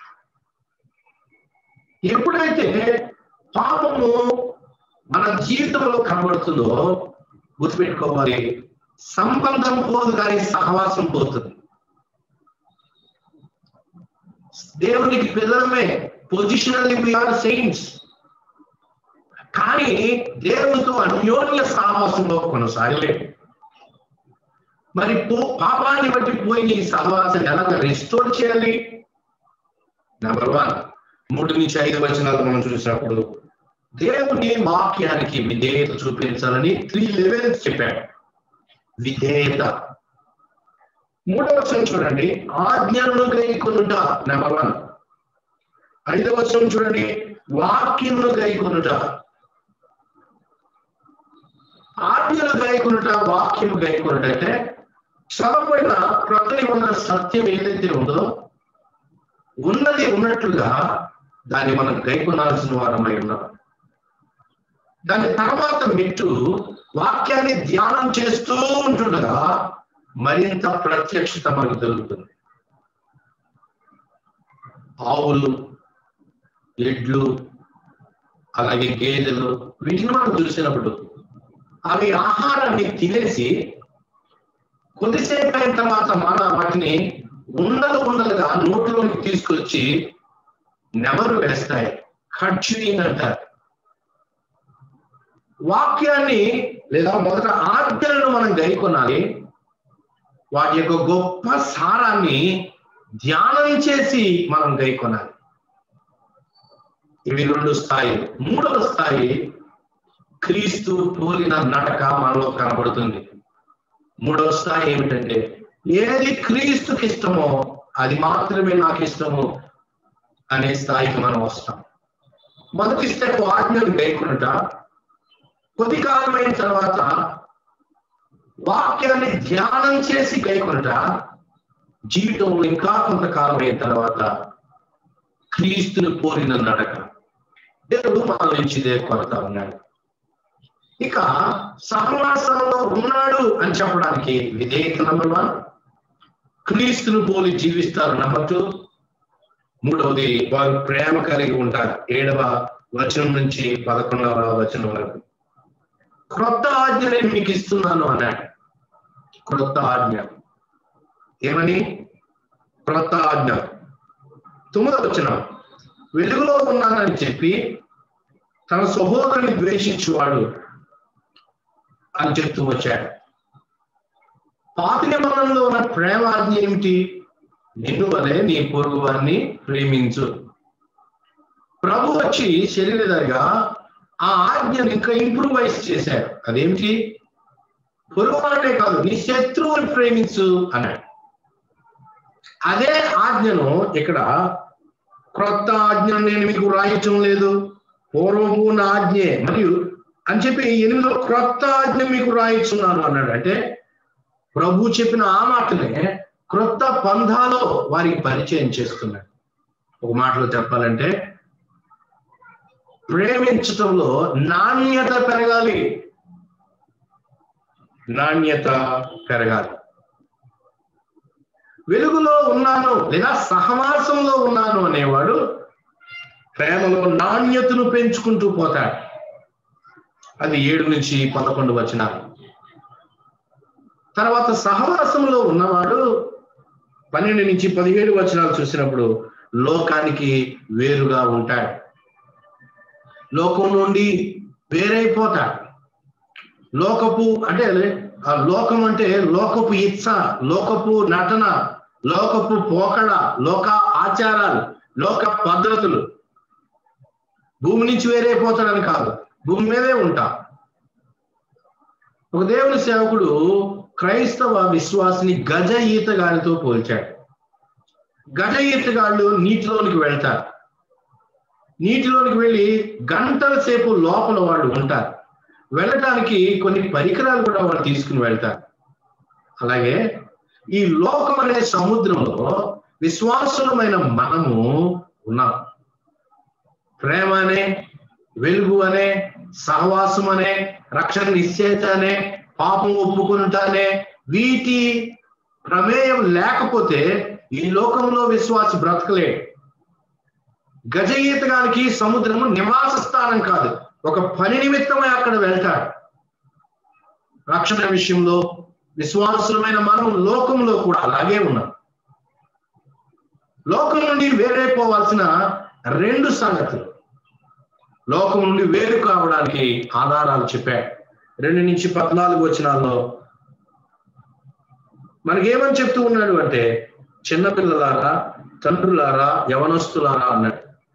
Speaker 2: ఎప్పుడైతే పాపము మన జీవితంలో కనబడుతుందో గుర్తుపెట్టుకోవాలి సంబంధం పోదు కానీ సహవాసం పోతుంది దేవునికి పిల్లలమే పొజిషనల్లీ వీఆర్ సెయింట్స్ కానీ దేవునితో అన్యోన్య సహవాసంలో కొనసాగలేదు మరి పో పాపాన్ని బట్టి పోయి నీ సహవాసం ఎలా రెస్టోర్ చేయాలి నెంబర్ వన్ మూడు నుంచి ఐదు వచనాలు మనం చూసినప్పుడు దేవుని వాక్యానికి విధేయత చూపించాలని త్రీ లెవెల్స్ చెప్పాడు విధేయత మూడవ వచనం చూడండి ఆజ్ఞలను గైకొనుట నెంబర్ వన్ ఐదవ వచనం చూడండి వాక్యమును గైకొనుట ఆజ్ఞలు గైకొనుట వాక్యము గైకొనుట అంటే చదవబడిన క్రొత్త నిబంధన సత్యం ఏదైతే ఉందో ఉన్నది ఉన్నట్లుగా దాన్ని మనం గైకొనాల్సిన వారమై ఉన్నాం దాని తర్వాత మెట్టు వాక్యాన్ని ధ్యానం చేస్తూ ఉంటుండగా మరింత ప్రత్యక్షత మనకు దొరుకుతుంది ఆవులు ఎడ్లు అలాగే గేదెలు వీటిని మనం చూసినప్పుడు అవి ఆహారాన్ని తినేసి కొద్దిసేపు అయిన తర్వాత మన వాటిని ఉండలు ఉండలుగా నోట్లోకి తీసుకొచ్చి నెమరు వేస్తాయి ఖర్చుయింగ్ అంటారు వాక్యాన్ని లేదా మొదట ఆజ్ఞలను మనం గైకొనాలి వాటి యొక్క గొప్ప సారాన్ని ధ్యానం చేసి మనం గైకొనాలి ఇవి రెండు స్థాయిలు మూడవ స్థాయి క్రీస్తు పోలిన నడక మనలో కనబడుతుంది మూడవ స్థాయి ఏమిటంటే ఏది క్రీస్తుకి ఇష్టమో అది మాత్రమే నాకు ఇష్టము అనే స్థాయికి మనం వస్తాం మొదటి స్టెప్ ఆజ్ఞను గైకున్నట కొద్ది కాలమైన తర్వాత వాక్యాన్ని ధ్యానం చేసి గైకొనట జీవితంలో ఇంకా కొంతకాలం అయిన తర్వాత క్రీస్తుని పోలిన నడక దేవుడు మన నుంచి ఇదే కొరత ఉన్నాడు ఇక సహవాసంలో ఉన్నాడు అని చెప్పడానికి విధేయత నంబర్ వన్ క్రీస్తును పోలి జీవిస్తారు నంబర్ టూ మూడవది వారు ప్రేమ కలిగి ఉంటారు ఏడవ వచనం నుంచి పదకొండవ వచనం వరకు క్రొత్త ఆజ్ఞ నేను మీకు ఇస్తున్నాను అన్నాడు క్రొత్త ఆజ్ఞ ఏమని క్రొత్త ఆజ్ఞ తొమ్మిదవ వచనం వెలుగులో ఉన్నానని చెప్పి తన సహోదరుని ద్వేషించువాడు అని చెప్తూ వచ్చాడు పాత నిబంధనలో ఉన్న ప్రేమ ఆజ్ఞ ఏమిటి నిన్ను వలె నీ పొరుగు వారిని ప్రేమించు ప్రభు వచ్చి శరీరధారిగా ఆ ఆజ్ఞను ఇంకా ఇంప్రూవైజ్ చేశాడు అదేమిటి పొరుగువాడే కాదు నీ శత్రువుని ప్రేమించు అన్నాడు అదే ఆజ్ఞను ఇక్కడ క్రొత్త ఆజ్ఞను నేను మీకు రాయించడం లేదు పూర్వము నా ఆజ్ఞే మరియు అని చెప్పి ఎనిమిదిలో క్రొత్త ఆజ్ఞ మీకు రాయించున్నాను అన్నాడు అంటే ప్రభు చెప్పిన ఆ మాటనే క్రొత్త పంధాలో వారికి పరిచయం చేస్తున్నాడు ఒక మాటలో చెప్పాలంటే ప్రేమించటంలో నాణ్యత పెరగాలి నాణ్యత పెరగాలి వెలుగులో ఉన్నాను లేదా సహవాసంలో ఉన్నాను అనేవాడు ప్రేమలో నాణ్యతను పెంచుకుంటూ పోతాడు అది ఏడు నుంచి పదకొండు వచనాలు తర్వాత సహవాసంలో ఉన్నవాడు పన్నెండు నుంచి పదిహేడు వచనాలు చూసినప్పుడు లోకానికి వేరుగా ఉంటాడు లోకం నుండి వేరైపోతాడు లోకపు అంటే ఆ లోకం అంటే లోకపు ఇచ్చ లోకపు నటన లోకపు పోకడ లోక ఆచారాలు లోక పద్ధతులు భూమి నుంచి వేరైపోతాడని కాదు భూమి మీదే ఉంటా ఒక దేవుని సేవకుడు క్రైస్తవ విశ్వాసిని గజ ఈతగాడితో పోల్చాడు గజ ఈతగాళ్ళు నీటిలోనికి వెళ్తారు నీటిలోనికి వెళ్ళి గంటల సేపు లోపల వాళ్ళు ఉంటారు వెళ్ళటానికి కొన్ని పరికరాలు కూడా వాళ్ళు తీసుకుని వెళ్తారు అలాగే ఈ లోకం అనే సముద్రంలో విశ్వాసులమైన మనము ఉన్నాం ప్రేమ అనే వెలుగు అనే సహవాసం అనే రక్షణ నిశ్చయిత అనే పాపం ఒప్పుకుంటానే వీటి ప్రమేయం లేకపోతే ఈ లోకంలో విశ్వాసి బ్రతకలేడు గజ ఈతగానికి సముద్రము నివాస స్థానం కాదు ఒక పని నిమిత్తమై అక్కడ వెళ్తాడు రక్షణ విషయంలో విశ్వాసులమైన మనం లోకంలో కూడా అలాగే ఉన్నాం లోకం నుండి వేరైపోవాల్సిన రెండు సంగతులు లోకం నుండి వేరు కావడానికి ఆధారాలు చెప్పాడు రెండు నుంచి పద్నాలుగు వచనాల్లో మనకేమని చెప్తూ ఉన్నాడు అంటే చిన్నపిల్లలారా తండ్రులారా యవనస్తులారా అన్నాడు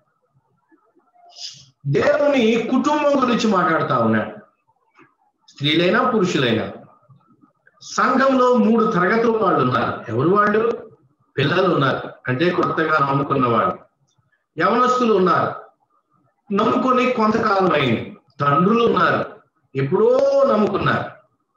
Speaker 2: దేవుని కుటుంబం గురించి మాట్లాడుతా ఉన్నాడు స్త్రీలైనా పురుషులైనా సంఘంలో మూడు తరగతుల వాళ్ళు ఉన్నారు ఎవరు వాళ్ళు పిల్లలు ఉన్నారు అంటే కొత్తగా నమ్ముకున్న వాళ్ళు యవనస్తులు ఉన్నారు నమ్ముకొని కొంతకాలం అయింది తండ్రులు ఉన్నారు ఎప్పుడో నమ్ముకున్నారు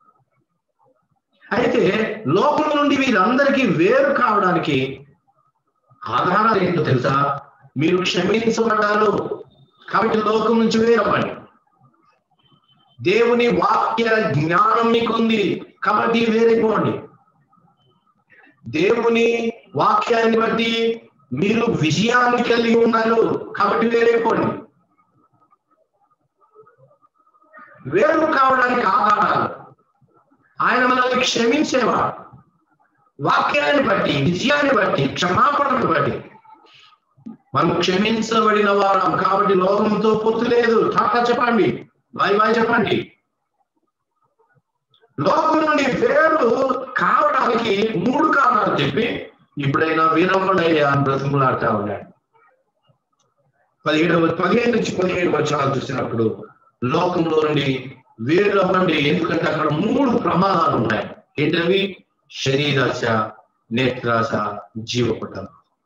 Speaker 2: అయితే లోకం నుండి వీరందరికీ వేరు కావడానికి ఆధారాలు ఏంటో తెలుసా మీరు క్షమించబడ్డారు కాబట్టి లోకం నుంచి వేరవ్వండి దేవుని వాక్య జ్ఞానం మీకుంది కాబట్టి వేరైపోండి దేవుని వాక్యాన్ని బట్టి మీరు విజయాన్ని కలిగి ఉన్నారు కాబట్టి వేరైపోండి వేరు కావడానికి ఆధారాలు ఆయన మనల్ని క్షమించేవాడు వాక్యాన్ని బట్టి విజయాన్ని బట్టి క్షమాపణను బట్టి మనం క్షమించబడిన వారం కాబట్టి లోకంతో పొత్తు లేదు టాటా చెప్పండి బాయ్ బాయ్ చెప్పండి లోకం నుండి వేరు కావడానికి మూడు కారణాలు చెప్పి ఇప్పుడైనా వీరమ్మడయ్యా అని బ్రతుకులాడుతూ ఉన్నాడు పదిహేడు పదిహేను నుంచి పదిహేడు వచ్చాలు చూసినప్పుడు లోకంలో నుండి వేరు అవ్వండి ఎందుకంటే అక్కడ మూడు ప్రమాదాలు ఉన్నాయి ఏంటవి శరీరాశ నేత్రాశ జీవపటం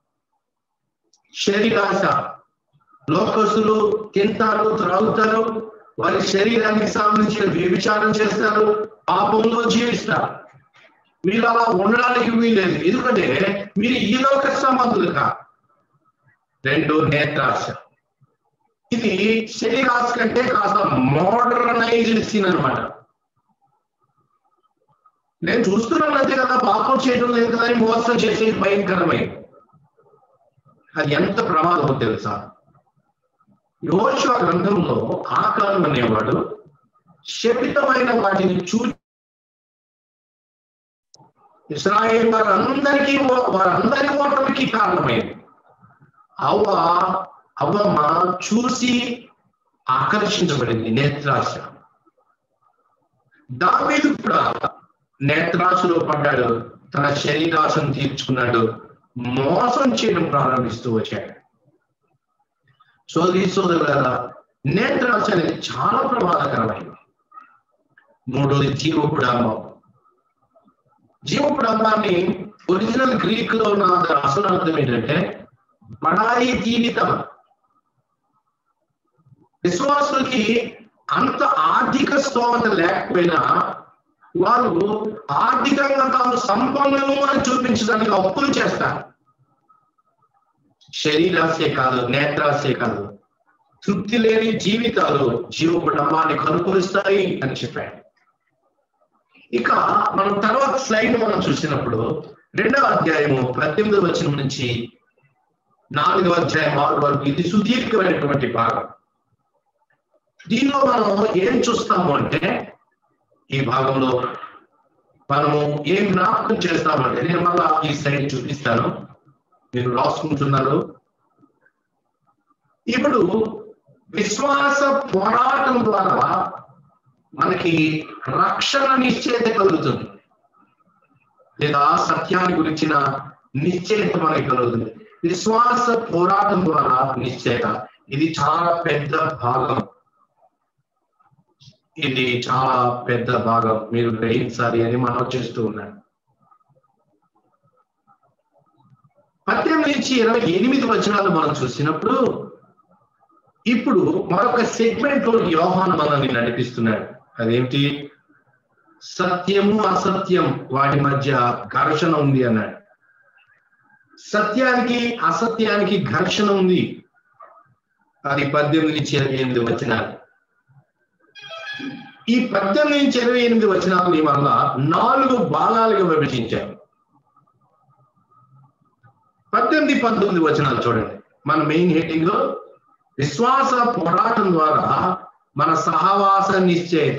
Speaker 2: శరీరాశ లోకస్తులు తింటారు త్రాగుతారు వారి శరీరానికి సంబంధించిన వ్యభిచారం చేస్తారు పాపంలో జీవిస్తారు మీరు అలా ఉండడానికి వీలేదు ఎందుకంటే మీరు ఈ లోక సంబంధులు కా రెండు నేత్రాశ ఇది శరీరాశ కంటే కాస్త మోడర్నైజ్డ్ సీన్ అనమాట నేను చూస్తున్నాను అంతే కదా పాపం చేయడం లేదు కదా అని మోసం చేసే భయంకరమైంది అది ఎంత ప్రమాదమో తెలుసా యోశువ గ్రంథంలో ఆకారం అనేవాడు శపితమైన వాటిని చూ ఇస్రాయేల్ వారందరికీ వారందరి ఓటమికి కారణమైంది అవ్వ అవ్వమ్మ చూసి ఆకర్షించబడింది నేత్రాశ దావీదు కూడా నేత్రాశలో పడ్డాడు తన శరీరాశను తీర్చుకున్నాడు మోసం చేయడం ప్రారంభిస్తూ వచ్చాడు సోదరి సోదరుల నేత్రాశ అనేది చాలా ప్రమాదకరమైనది మూడోది జీవపుడాంబం జీవపుడాంబాన్ని ఒరిజినల్ గ్రీక్ లో ఉన్న అసలు అర్థం ఏంటంటే బడాయి జీవితం విశ్వాసులకి అంత ఆర్థిక స్తోమత లేకపోయినా వారు ఆర్థికంగా తాము సంపన్నులు అని చూపించడానికి అప్పులు చేస్తారు శరీరాశే కాదు నేత్రాశే కాదు తృప్తి లేని జీవితాలు జీవ కుటుంబాన్ని కనుపరుస్తాయి అని చెప్పాడు ఇక మనం తర్వాత స్లైడ్ మనం చూసినప్పుడు రెండవ అధ్యాయము పద్దెనిమిదవ వచనం నుంచి నాలుగవ అధ్యాయం ఆరు వరకు ఇది సుదీర్ఘమైనటువంటి భాగం దీనిలో మనం ఏం చూస్తాము అంటే ఈ భాగంలో మనము ఏం జ్ఞాపకం చేస్తామంటే నేను మళ్ళా ఈ సైడ్ చూపిస్తాను మీరు రాసుకుంటున్నారు ఇప్పుడు విశ్వాస పోరాటం ద్వారా మనకి రక్షణ నిశ్చయత కలుగుతుంది లేదా సత్యాన్ని గురించిన నిశ్చయత మనకి కలుగుతుంది విశ్వాస పోరాటం ద్వారా నిశ్చయత ఇది చాలా పెద్ద భాగం ఇది చాలా పెద్ద భాగం మీరు గ్రహించాలి అని మనం చేస్తూ ఉన్నాను పద్దెనిమిది నుంచి ఇరవై ఎనిమిది వచనాలు మనం చూసినప్పుడు ఇప్పుడు మరొక సెగ్మెంట్ లో యోహాను మనల్ని నడిపిస్తున్నాడు అదేమిటి సత్యము అసత్యం వాటి మధ్య ఘర్షణ ఉంది అన్నాడు సత్యానికి అసత్యానికి ఘర్షణ ఉంది అది పద్దెనిమిది నుంచి ఇరవై ఎనిమిది వచనాలు ఈ పద్దెనిమిది నుంచి ఇరవై ఎనిమిది వచనాలని వల్ల నాలుగు భాగాలుగా విభజించారు పద్దెనిమిది పంతొమ్మిది వచనాలు చూడండి మన మెయిన్ హెడ్డింగ్ లో విశ్వాస పోరాటం ద్వారా మన సహవాస నిశ్చయత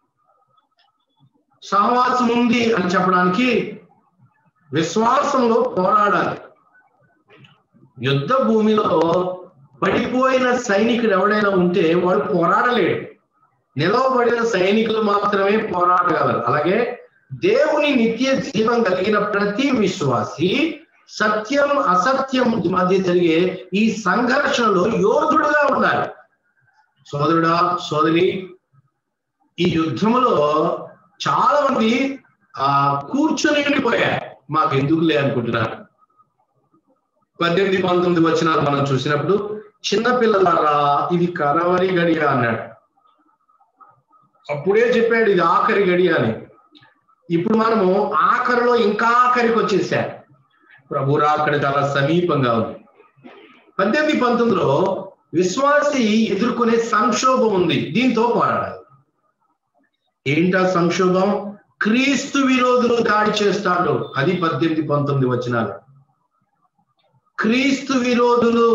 Speaker 2: సహవాసం ఉంది అని చెప్పడానికి విశ్వాసంలో పోరాడాలి యుద్ధ భూమిలో పడిపోయిన సైనికుడు ఎవడైనా ఉంటే వాడు పోరాడలేడు నిలవబడిన సైనికులు మాత్రమే పోరాడగలరు అలాగే దేవుని నిత్య జీవం కలిగిన ప్రతి విశ్వాసి సత్యం అసత్యం మధ్య జరిగే ఈ సంఘర్షణలో యోధుడుగా ఉండాలి సోదరుడా సోదరి ఈ యుద్ధంలో చాలా మంది ఆ కూర్చొని ఉండిపోయారు మాకు ఎందుకులే అనుకుంటున్నారు పద్దెనిమిది పంతొమ్మిది వచ్చినాలు మనం చూసినప్పుడు చిన్నపిల్లలారా ఇది కరవరి గడియ అన్నాడు అప్పుడే చెప్పాడు ఇది ఆఖరి గడియ అని ఇప్పుడు మనము ఆఖరిలో ఇంకా ఆఖరికి వచ్చేసాం ప్రభు రాకడ చాలా సమీపంగా ఉంది పద్దెనిమిది పంతొమ్మిదిలో విశ్వాసి ఎదుర్కొనే సంక్షోభం ఉంది దీంతో పోరాడాలి ఏంటా సంక్షోభం క్రీస్తు విరోధులు దాడి చేస్తాడు అది పద్దెనిమిది పంతొమ్మిది వచ్చినారు క్రీస్తు విరోధులు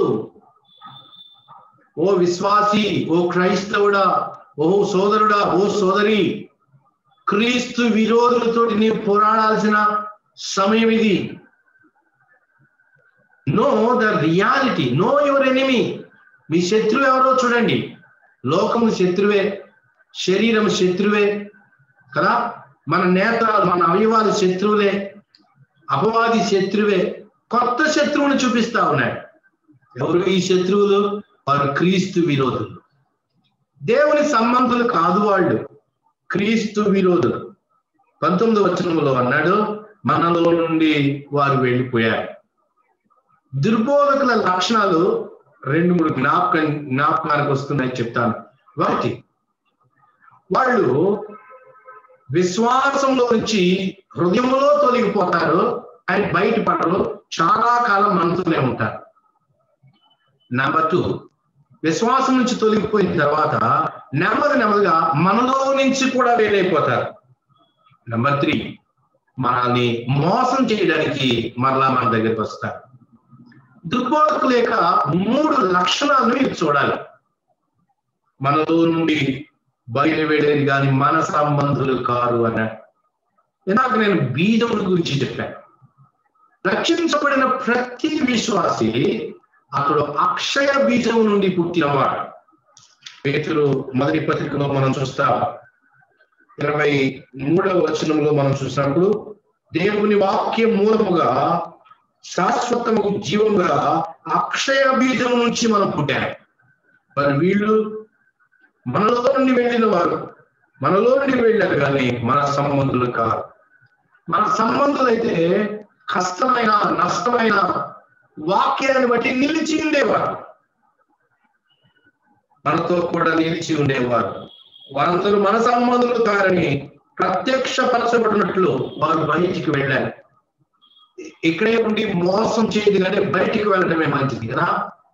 Speaker 2: ఓ విశ్వాసి ఓ క్రైస్తవుడా ఓ సోదరుడా ఓ సోదరి క్రీస్తు విరోధులతోటి నీవు పోరాడాల్సిన సమయం ఇది know the reality know your enemy మీ శత్రువు ఎవరో చూడండి లోకము శత్రువే శరీరం శత్రువే కదా మన నేత్రాలు మన అవయవాలు శత్రువులే అపవాది శత్రువే కొత్త శత్రువుని చూపిస్తా ఉన్నాడు ఎవరు ఈ శత్రువులు వారు క్రీస్తు విరోధులు దేవుని సంబంధులు కాదు వాళ్ళు క్రీస్తు విరోధులు పంతొమ్మిది వచనంలో అన్నాడు మనలో నుండి వారు వెళ్ళిపోయారు దుర్బోధకుల లక్షణాలు రెండు మూడు జ్ఞాపక జ్ఞాపకానికి వస్తున్నాయి చెప్తాను ఒకటి వాళ్ళు విశ్వాసంలో నుంచి హృదయంలో తొలగిపోతారు అని బయటపడరు చాలా కాలం మనతోనే ఉంటారు నెంబర్ టూ విశ్వాసం నుంచి తొలగిపోయిన తర్వాత నెమ్మది నెమ్మదిగా మనలో నుంచి కూడా వేరైపోతారు నెంబర్ త్రీ మనల్ని మోసం చేయడానికి మరలా మన దగ్గరికి వస్తారు దుర్బోధకు లేక మూడు లక్షణాలను మీరు చూడాలి మనలో నుండి బయలువెళ్ళేది కానీ మన సంబంధులు కారు అన్నాడు ఇందాక నేను బీజముల గురించి చెప్పాను రక్షించబడిన ప్రతి విశ్వాసి అతడు అక్షయ బీజం నుండి పుట్టినవాడు పేతురు మొదటి పత్రికలో మనం చూస్తాం ఇరవై మూడవ వచనంలో మనం చూసినప్పుడు దేవుని వాక్య మూలముగా శాశ్వతము జీవంగా అక్షయ బీజం నుంచి మనం పుట్టాం మరి వీళ్ళు మనలో నుండి వెళ్ళిన వారు మనలో నుండి వెళ్ళారు కానీ మన సంబంధులు కాదు మన సంబంధులు అయితే కష్టమైన నష్టమైన వాక్యాన్ని బట్టి నిలిచి ఉండేవారు మనతో కూడా నిలిచి ఉండేవారు వారందరూ మన సంబంధులు కారని ప్రత్యక్షపరచబడినట్లు వారు బయటికి వెళ్ళారు ఇక్కడే ఉండి మోసం చేయదు కానీ బయటికి వెళ్ళడమే మంచిది కదా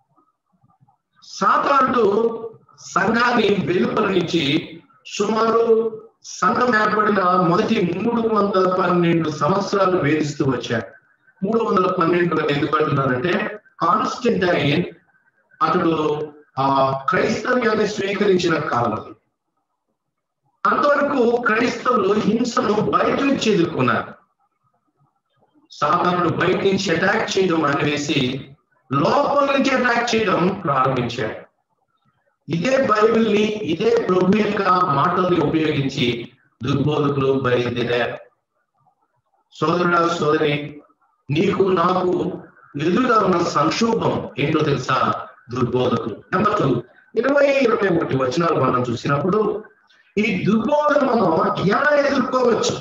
Speaker 2: సాతానుడు సంఘాన్ని వెలుపల నుంచి సుమారు సంఘం ఏర్పడిన మొదటి మూడు వందల పన్నెండు సంవత్సరాలు వేధిస్తూ వచ్చాడు మూడు వందల పన్నెండు ఎందుకు అంటున్నారంటే కాన్స్టెంటైన్ అతడు ఆ క్రైస్తవ్యాన్ని స్వీకరించిన కాలం అది. అంతవరకు క్రైస్తవులు హింసను బయట నుంచి ఎదుర్కొన్నారు సాధారణ బయట నుంచి అటాక్ చేయడం అనేసి లోపల నుంచి అటాక్ చేయడం ప్రారంభించాడు ఇదే బైబిల్ ని ఇదే ప్రభు యొక్క మాటల్ని ఉపయోగించి దుర్బోధకులు బయలుదేరారు సోదరుడా సోదరి నీకు నాకు ఎదురుగా ఉన్న సంక్షోభం ఏంటో తెలుసా దుర్బోధకులు నెంబర్ టూ ఇరవై ఇరవై ఒకటి వచనాలు మనం చూసినప్పుడు ఈ దుర్బోధన మనం ఎలా ఎదుర్కోవచ్చు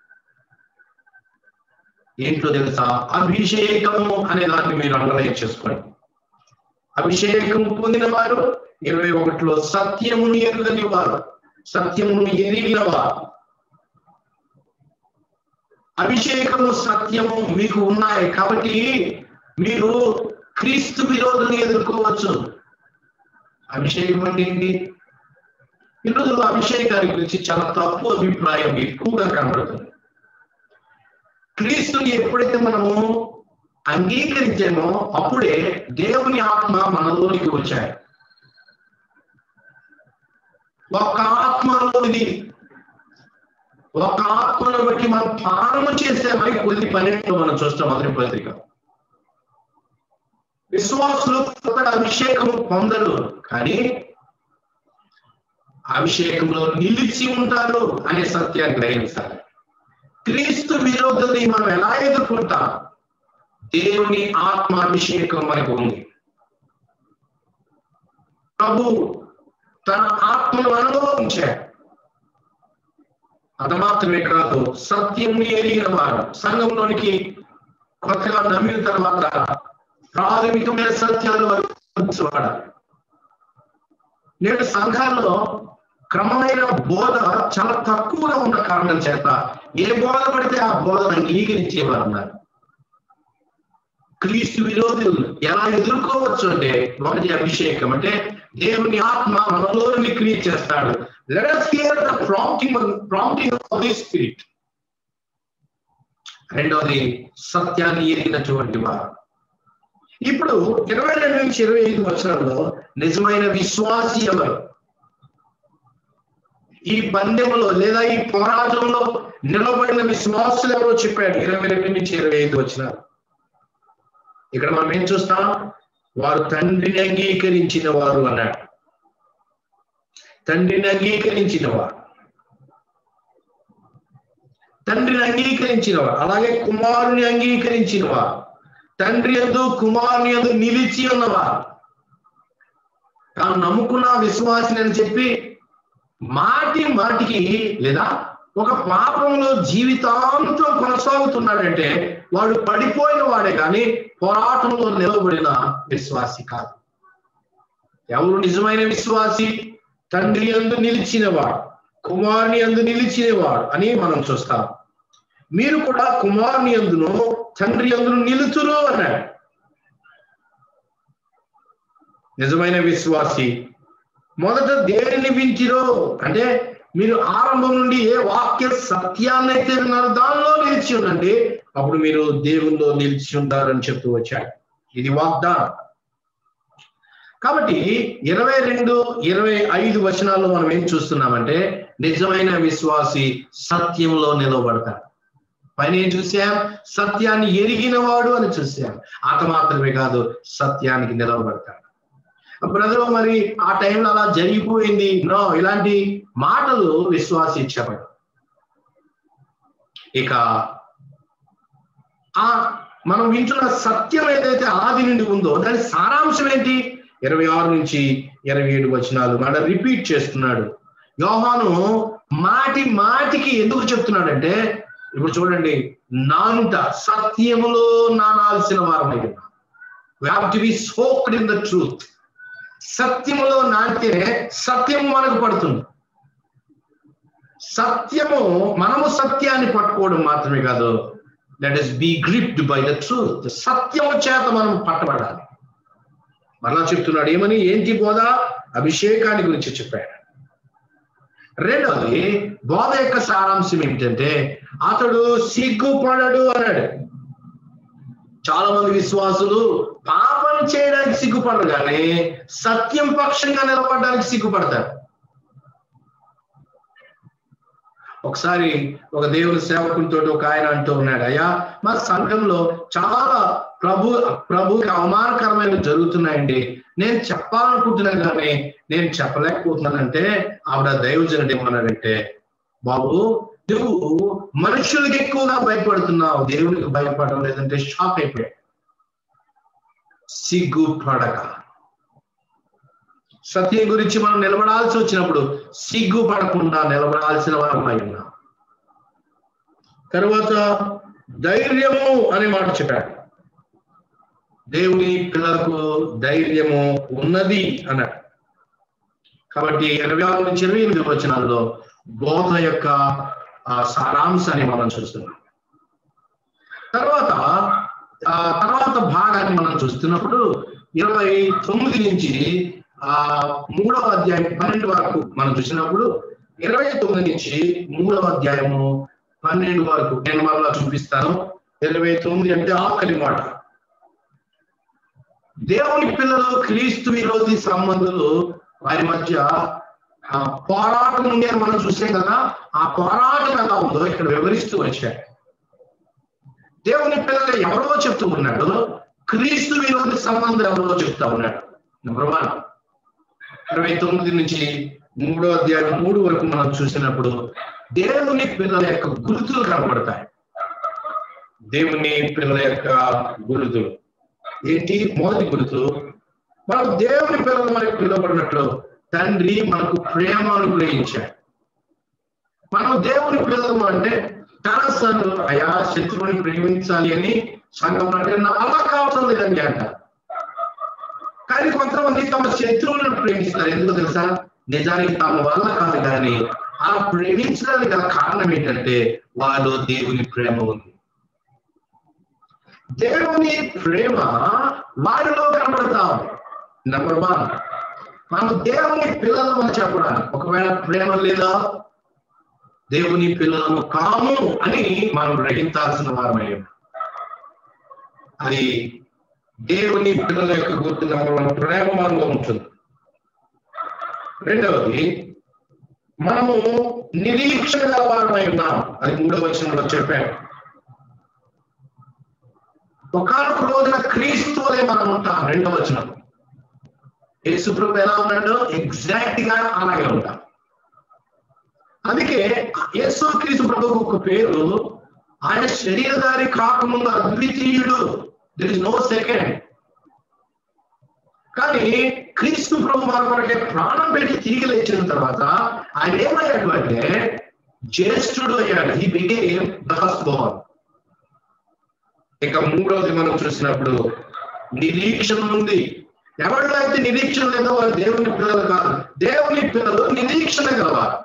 Speaker 2: ఏంటో తెలుసా అభిషేకము అనే దాన్ని మీరు అండర్లైన్ చేసుకోండి అభిషేకం పొందిన వారు ఇరవై ఒకటిలో సత్యమును ఎరుగని వారు సత్యమును ఎరిగిన వారు అభిషేకము సత్యము మీకు ఉన్నాయి కాబట్టి మీరు క్రీస్తు విరోధుని ఎదుర్కోవచ్చు అభిషేకం అంటే ఏంటి ఈరోజు అభిషేకాన్ని గురించి చాలా తప్పు అభిప్రాయం ఎక్కువగా కనబడుతుంది క్రీస్తుని ఎప్పుడైతే మనము అంగీకరించామో అప్పుడే దేవుని ఆత్మ మనలోనికి వచ్చాయి ఒక ఆత్మలోనిది ఒక ఆత్మను బట్టి మనం పాలన చేసామని కొన్ని పన్నెండు మనం చూస్తాం మొదటి పత్రిక విశ్వాసులు కొత్త అభిషేకం పొందరు కానీ అభిషేకంలో నిలిచి ఉంటారు అనే సత్యాన్ని గ్రహించాలి క్రీస్తు విరోధుల్ని మనం ఎలా ఎదుర్కొంటాం దేవుని ఆత్మ అభిషేకం మనకు ఉంది ప్రభు తన ఆత్మను అనుభవించాడు అది మాత్రమే కాదు సత్యం ఎరిగిన వారు సంఘంలోనికి కొత్తగా నమ్మిన తర్వాత ప్రాథమికమైన సత్యాలు వాడు నేడు సంఘాల్లో క్రమమైన బోధ చాలా తక్కువగా ఉన్న కారణం చేత ఏ బోధ పడితే ఆ బోధన అంగీకరించేవారు ఉన్నారు క్రీస్తు విరోధులు ఎలా ఎదుర్కోవచ్చు అంటే ఒకటి అభిషేకం అంటే దేవుని ఆత్మ మనలోని క్రియేట్ చేస్తాడు let us hear the prompting prompting of the spirit రెండవది సత్యాన్ని ఎరిగినటువంటి వారు ఇప్పుడు ఇరవై రెండు నుంచి ఇరవై ఐదు వచనంలో నిజమైన విశ్వాసి ఎవరు ఈ పందెంలో లేదా ఈ పోరాటంలో నిలబడిన విశ్వాసులు ఎవరో చెప్పాడు ఇరవై రెండు నుంచి ఇరవై ఐదు వచ్చినారు ఇక్కడ మనం ఏం చూస్తాం వారు తండ్రిని అంగీకరించిన వారు అన్నాడు తండ్రిని అంగీకరించిన వారు తండ్రిని అంగీకరించిన వారు అలాగే కుమారుని అంగీకరించిన వారు తండ్రి ఎందు కుమారుని ఎందు నిలిచి ఉన్నవారు తాను నమ్ముకున్న విశ్వాసిని అని చెప్పి మాటి మాటికి లేదా ఒక పాపంలో జీవితాంతం కొనసాగుతున్నాడంటే వాడు పడిపోయిన వాడే కానీ పోరాటంలో నిలబడిన విశ్వాసి కాదు ఎవరు నిజమైన విశ్వాసి తండ్రి అందు నిలిచినవాడు కుమారుని అందు నిలిచినవాడు అని మనం చూస్తాం మీరు కూడా కుమారుని అందును తండ్రి అందును నిలుచురు అన్నాడు నిజమైన విశ్వాసి మొదట దేనిని వించిరో అంటే మీరు ఆరంభం నుండి ఏ వాక్య సత్యాన్ని అయితే విన్నారో దానిలో నిలిచి ఉండండి అప్పుడు మీరు దేవుల్లో నిలిచి ఉంటారని చెప్తూ వచ్చాడు ఇది వాగ్దానం కాబట్టి ఇరవై రెండు ఇరవై ఐదు వచనాల్లో మనం ఏం చూస్తున్నామంటే నిజమైన విశ్వాసి సత్యంలో నిలవబడతాడు పైన ఏం చూసాం సత్యాన్ని ఎరిగినవాడు అని చూసాం అత మాత్రమే కాదు సత్యానికి నిలవబడతాడు బ్రదర్ మరి ఆ టైంలో అలా జరిగిపోయింది నో ఇలాంటి మాటలు విశ్వాసి ఇచ్చాడు ఇక ఆ మనం వింటున్న సత్యం ఏదైతే ఆది నుండి ఉందో దాని సారాంశం ఏంటి ఇరవై ఆరు నుంచి ఇరవై ఏడు వచనాలు మన రిపీట్ చేస్తున్నాడు యోహాను మాటి మాటికి ఎందుకు చెప్తున్నాడంటే ఇప్పుడు చూడండి నానుట సత్యములో నానాల్సిన వారమై ఉన్నాం to be soaked in the truth సత్యములో నాటితేనే సత్యము మనకు పడుతుంది సత్యము మనము సత్యాన్ని పట్టుకోవడం మాత్రమే కాదు let us be gripped by the truth సత్యము చేత మనం పట్టబడాలి మరలా చెప్తున్నాడు ఏమని ఏంటి బోధ అభిషేకాన్ని గురించి చెప్పాడు రెండవది బోధ యొక్క సారాంశం ఏమిటంటే అతడు సిగ్గుపడడు అన్నాడు చాలా మంది విశ్వాసులు పాపం చేయడానికి సిగ్గుపడరు కానీ సత్యం పక్షంగా నిలబడడానికి సిగ్గుపడతారు ఒకసారి ఒక దేవుని సేవకునితో ఒక ఆయన అంటూ ఉన్నాడు అయ్యా మా సంఘంలో చాలా ప్రభు ప్రభుకి అవమానకరమైన జరుగుతున్నాయండి నేను చెప్పాలనుకుంటున్నాను కానీ నేను చెప్పలేకపోతున్నానంటే ఆవిడ దైవజనుడు ఏమన్నాడంటే బాబు నువ్వు మనుషులకి ఎక్కువగా భయపడుతున్నావు దేవునికి భయపడడం లేదంటే షాక్ అయిపోయాడు సిగ్గుపడక సత్యం గురించి మనం నిలబడాల్సి వచ్చినప్పుడు సిగ్గుపడకుండా నిలబడాల్సిన వారమై ఉన్నాం తర్వాత ధైర్యము అనే మాట చెప్పాడు దేవుని పిల్లలకు ధైర్యము ఉన్నది అన్నాడు కాబట్టి ఇరవై ఆరు నుంచి ఇరవై ఎనిమిది వచనాల్లో బోధ యొక్క ఆ సారాంశాన్ని మనం చూస్తున్నాం తర్వాత ఆ తర్వాత భాగాన్ని మనం చూస్తున్నప్పుడు ఇరవై తొమ్మిది నుంచి ఆ మూడవ అధ్యాయం పన్నెండు వరకు మనం చూసినప్పుడు ఇరవై తొమ్మిది నుంచి మూడవ అధ్యాయము పన్నెండు వరకు నేను మరలా చూపిస్తాను ఇరవై తొమ్మిది అంటే ఆఖరి మాట దేవుని పిల్లలు క్రీస్తు విరోధి సంబంధులు వారి మధ్య ఆ పోరాటం ఉండే మనం చూసాం కదా ఆ పోరాటం ఎలా ఉందో ఇక్కడ వివరిస్తూ వచ్చాడు దేవుని పిల్లలు ఎవరో చెప్తూ ఉన్నాడు క్రీస్తు విరోధి సంబంధం ఎవరో చెప్తా ఉన్నాడు నెంబర్ వన్ ఇరవై తొమ్మిది నుంచి మూడో అధ్యాయం మూడు వరకు మనం చూసినప్పుడు దేవుని పిల్లల యొక్క గుర్తులు కనబడతాయి దేవుని పిల్లల యొక్క గురుతులు ఏంటి మొదటి గుర్తు మనం దేవుని పిల్లలు మనకు పిలువబడినట్లు తండ్రి మనకు ప్రేమ అనుగ్రహించాడు మనం దేవుని పిల్లలు అంటే చాలాసార్లు అయా శత్రువుని ప్రేమించాలి అని సంఘం అంటే నా అలా కావటం లేదని అంటారు కానీ కొంతమంది తమ శత్రువులను ప్రేమిస్తారు ఎందుకు తెలుసా నిజానికి తమ వల్ల కాదు కానీ ఆ ప్రేమించడానికి గల కారణం ఏంటంటే వాళ్ళు దేవుని ప్రేమ ఉంది దేవుని ప్రేమ వారిలో కనబడతాం నెంబర్ వన్ మనం దేవుని పిల్లలు అని చెప్పడానికి ఒకవేళ ప్రేమ లేదా దేవుని పిల్లలను కాము అని మనం గ్రహించాల్సిన వారమయ్యాం అది దేవుని పిల్లల యొక్క గుర్తు నెంబర్ వన్ ప్రేమ మనలో ఉంటుంది రెండవది మనము నిరీక్షణ గలవారమై ఉన్నాం అది మూడవ వచనంలో చెప్పాను ఒకనొక రోజున క్రీస్తు వలె మనం ఉంటాం రెండవ వచనం యేసుప్రభు ఎలా ఉన్నాడో ఎగ్జాక్ట్ గా అలాగే ఉంటాం అందుకే యేసు క్రీస్తు ప్రభుకు ఒక పేరు ఆయన శరీరధారి కాకముందు అద్వితీయుడు దిర్ ఇస్ నో సెకండ్ కానీ క్రీస్తు ప్రభు మన కొరకే ప్రాణం పెట్టి తిరిగి లేచిన తర్వాత ఆయన ఏమయ్యాడు అంటే జ్యేష్ఠుడు అయ్యాడు ఈ బిగేమ్ ద ఫస్ట్ బోర్న్ ఇక మూడవది మనం చూసినప్పుడు నిరీక్షణ ఉంది ఎవరిలో అయితే నిరీక్షణ లేదో వారు దేవుని పిల్లలు కాదు దేవుని పిల్లలు నిరీక్షణ గలవారు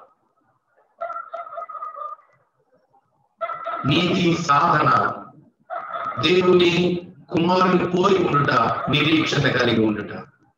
Speaker 2: నీతి సాధన దేవుని కుమారుని పోలి ఉండుట నిరీక్షణ కలిగి ఉండుట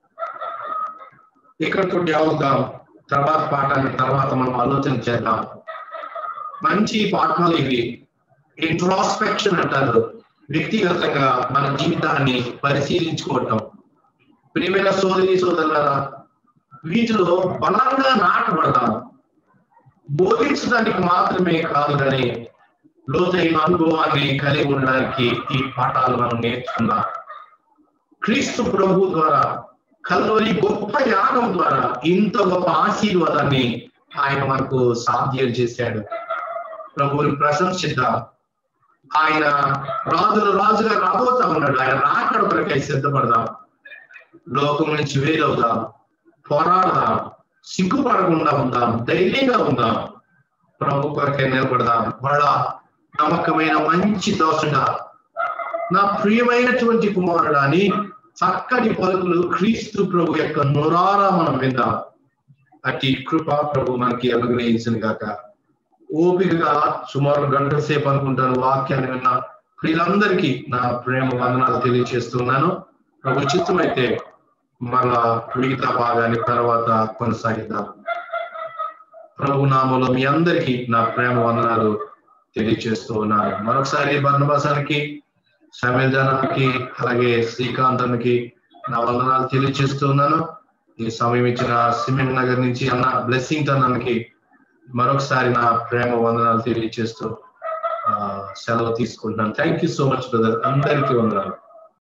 Speaker 2: ఇక్కడతో అవుతాం తర్వాత పాఠాన్ని తర్వాత మనం ఆలోచన చేద్దాం మంచి పాఠాలు ఇవి ఇంట్రాస్పెక్షన్ అంటారు వ్యక్తిగతంగా మన జీవితాన్ని పరిశీలించుకోవటం ప్రియమైన సోదరి సోదరులారా వీటిలో బలంగా నాటబడదాం బోధించడానికి మాత్రమే కాదు కానీ లోతైన అనుభవాన్ని కలిగి ఉండడానికి ఈ పాఠాలు మనం నేర్చుకుందాం క్రీస్తు ప్రభు ద్వారా కల్వరి గొప్ప యాగం ద్వారా ఇంత గొప్ప ఆశీర్వాదాన్ని ఆయన మనకు సాధ్యం చేశాడు ప్రభువుని ప్రశంసిద్దాం ఆయన రాజులు రాజుగా రాబోతా ఉన్నాడు ఆయన రాకడ కొరకై సిద్ధపడదాం లోకం నుంచి వేరవుదాం పోరాడదాం సిగ్గుపడకుండా ఉందాం ధైర్యంగా ఉందాం ప్రభు కొరకై నిలబడదాం వాళ్ళ నమ్మకమైన మంచి దోషంగా నా ప్రియమైనటువంటి కుమారుడు అని చక్కటి పలుకులు క్రీస్తు ప్రభు యొక్క నొరారా మనం విందాం అట్టి కృపా ప్రభు మనకి అనుగ్రహించిన గాక ఓపికగా సుమారు గంటల సేపు అనుకుంటాను వాక్యాన్ని విన్న వీళ్ళందరికీ నా ప్రేమ వందనాలు తెలియజేస్తున్నాను ప్రభు చిత్తమైతే మళ్ళా మిగతా భాగాన్ని తర్వాత కొనసాగిద్దాం ప్రభు నామంలో మీ అందరికీ నా ప్రేమ వందనాలు తెలియజేస్తూ ఉన్నాను మరొకసారి బంధుబాసానికి సమీల్ జనానికి అలాగే శ్రీకాంత్ అన్నకి నా వందనాలు తెలియజేస్తున్నాను ఈ సమయం ఇచ్చిన సిమెంట్ నగర్ నుంచి అన్న బ్లెస్సింగ్ అన్నకి మరొకసారి నా ప్రేమ వందనాలు తెలియజేస్తూ ఆ, సెలవు తీసుకుంటున్నాను thank you so much brother అందరికీ వందనాలు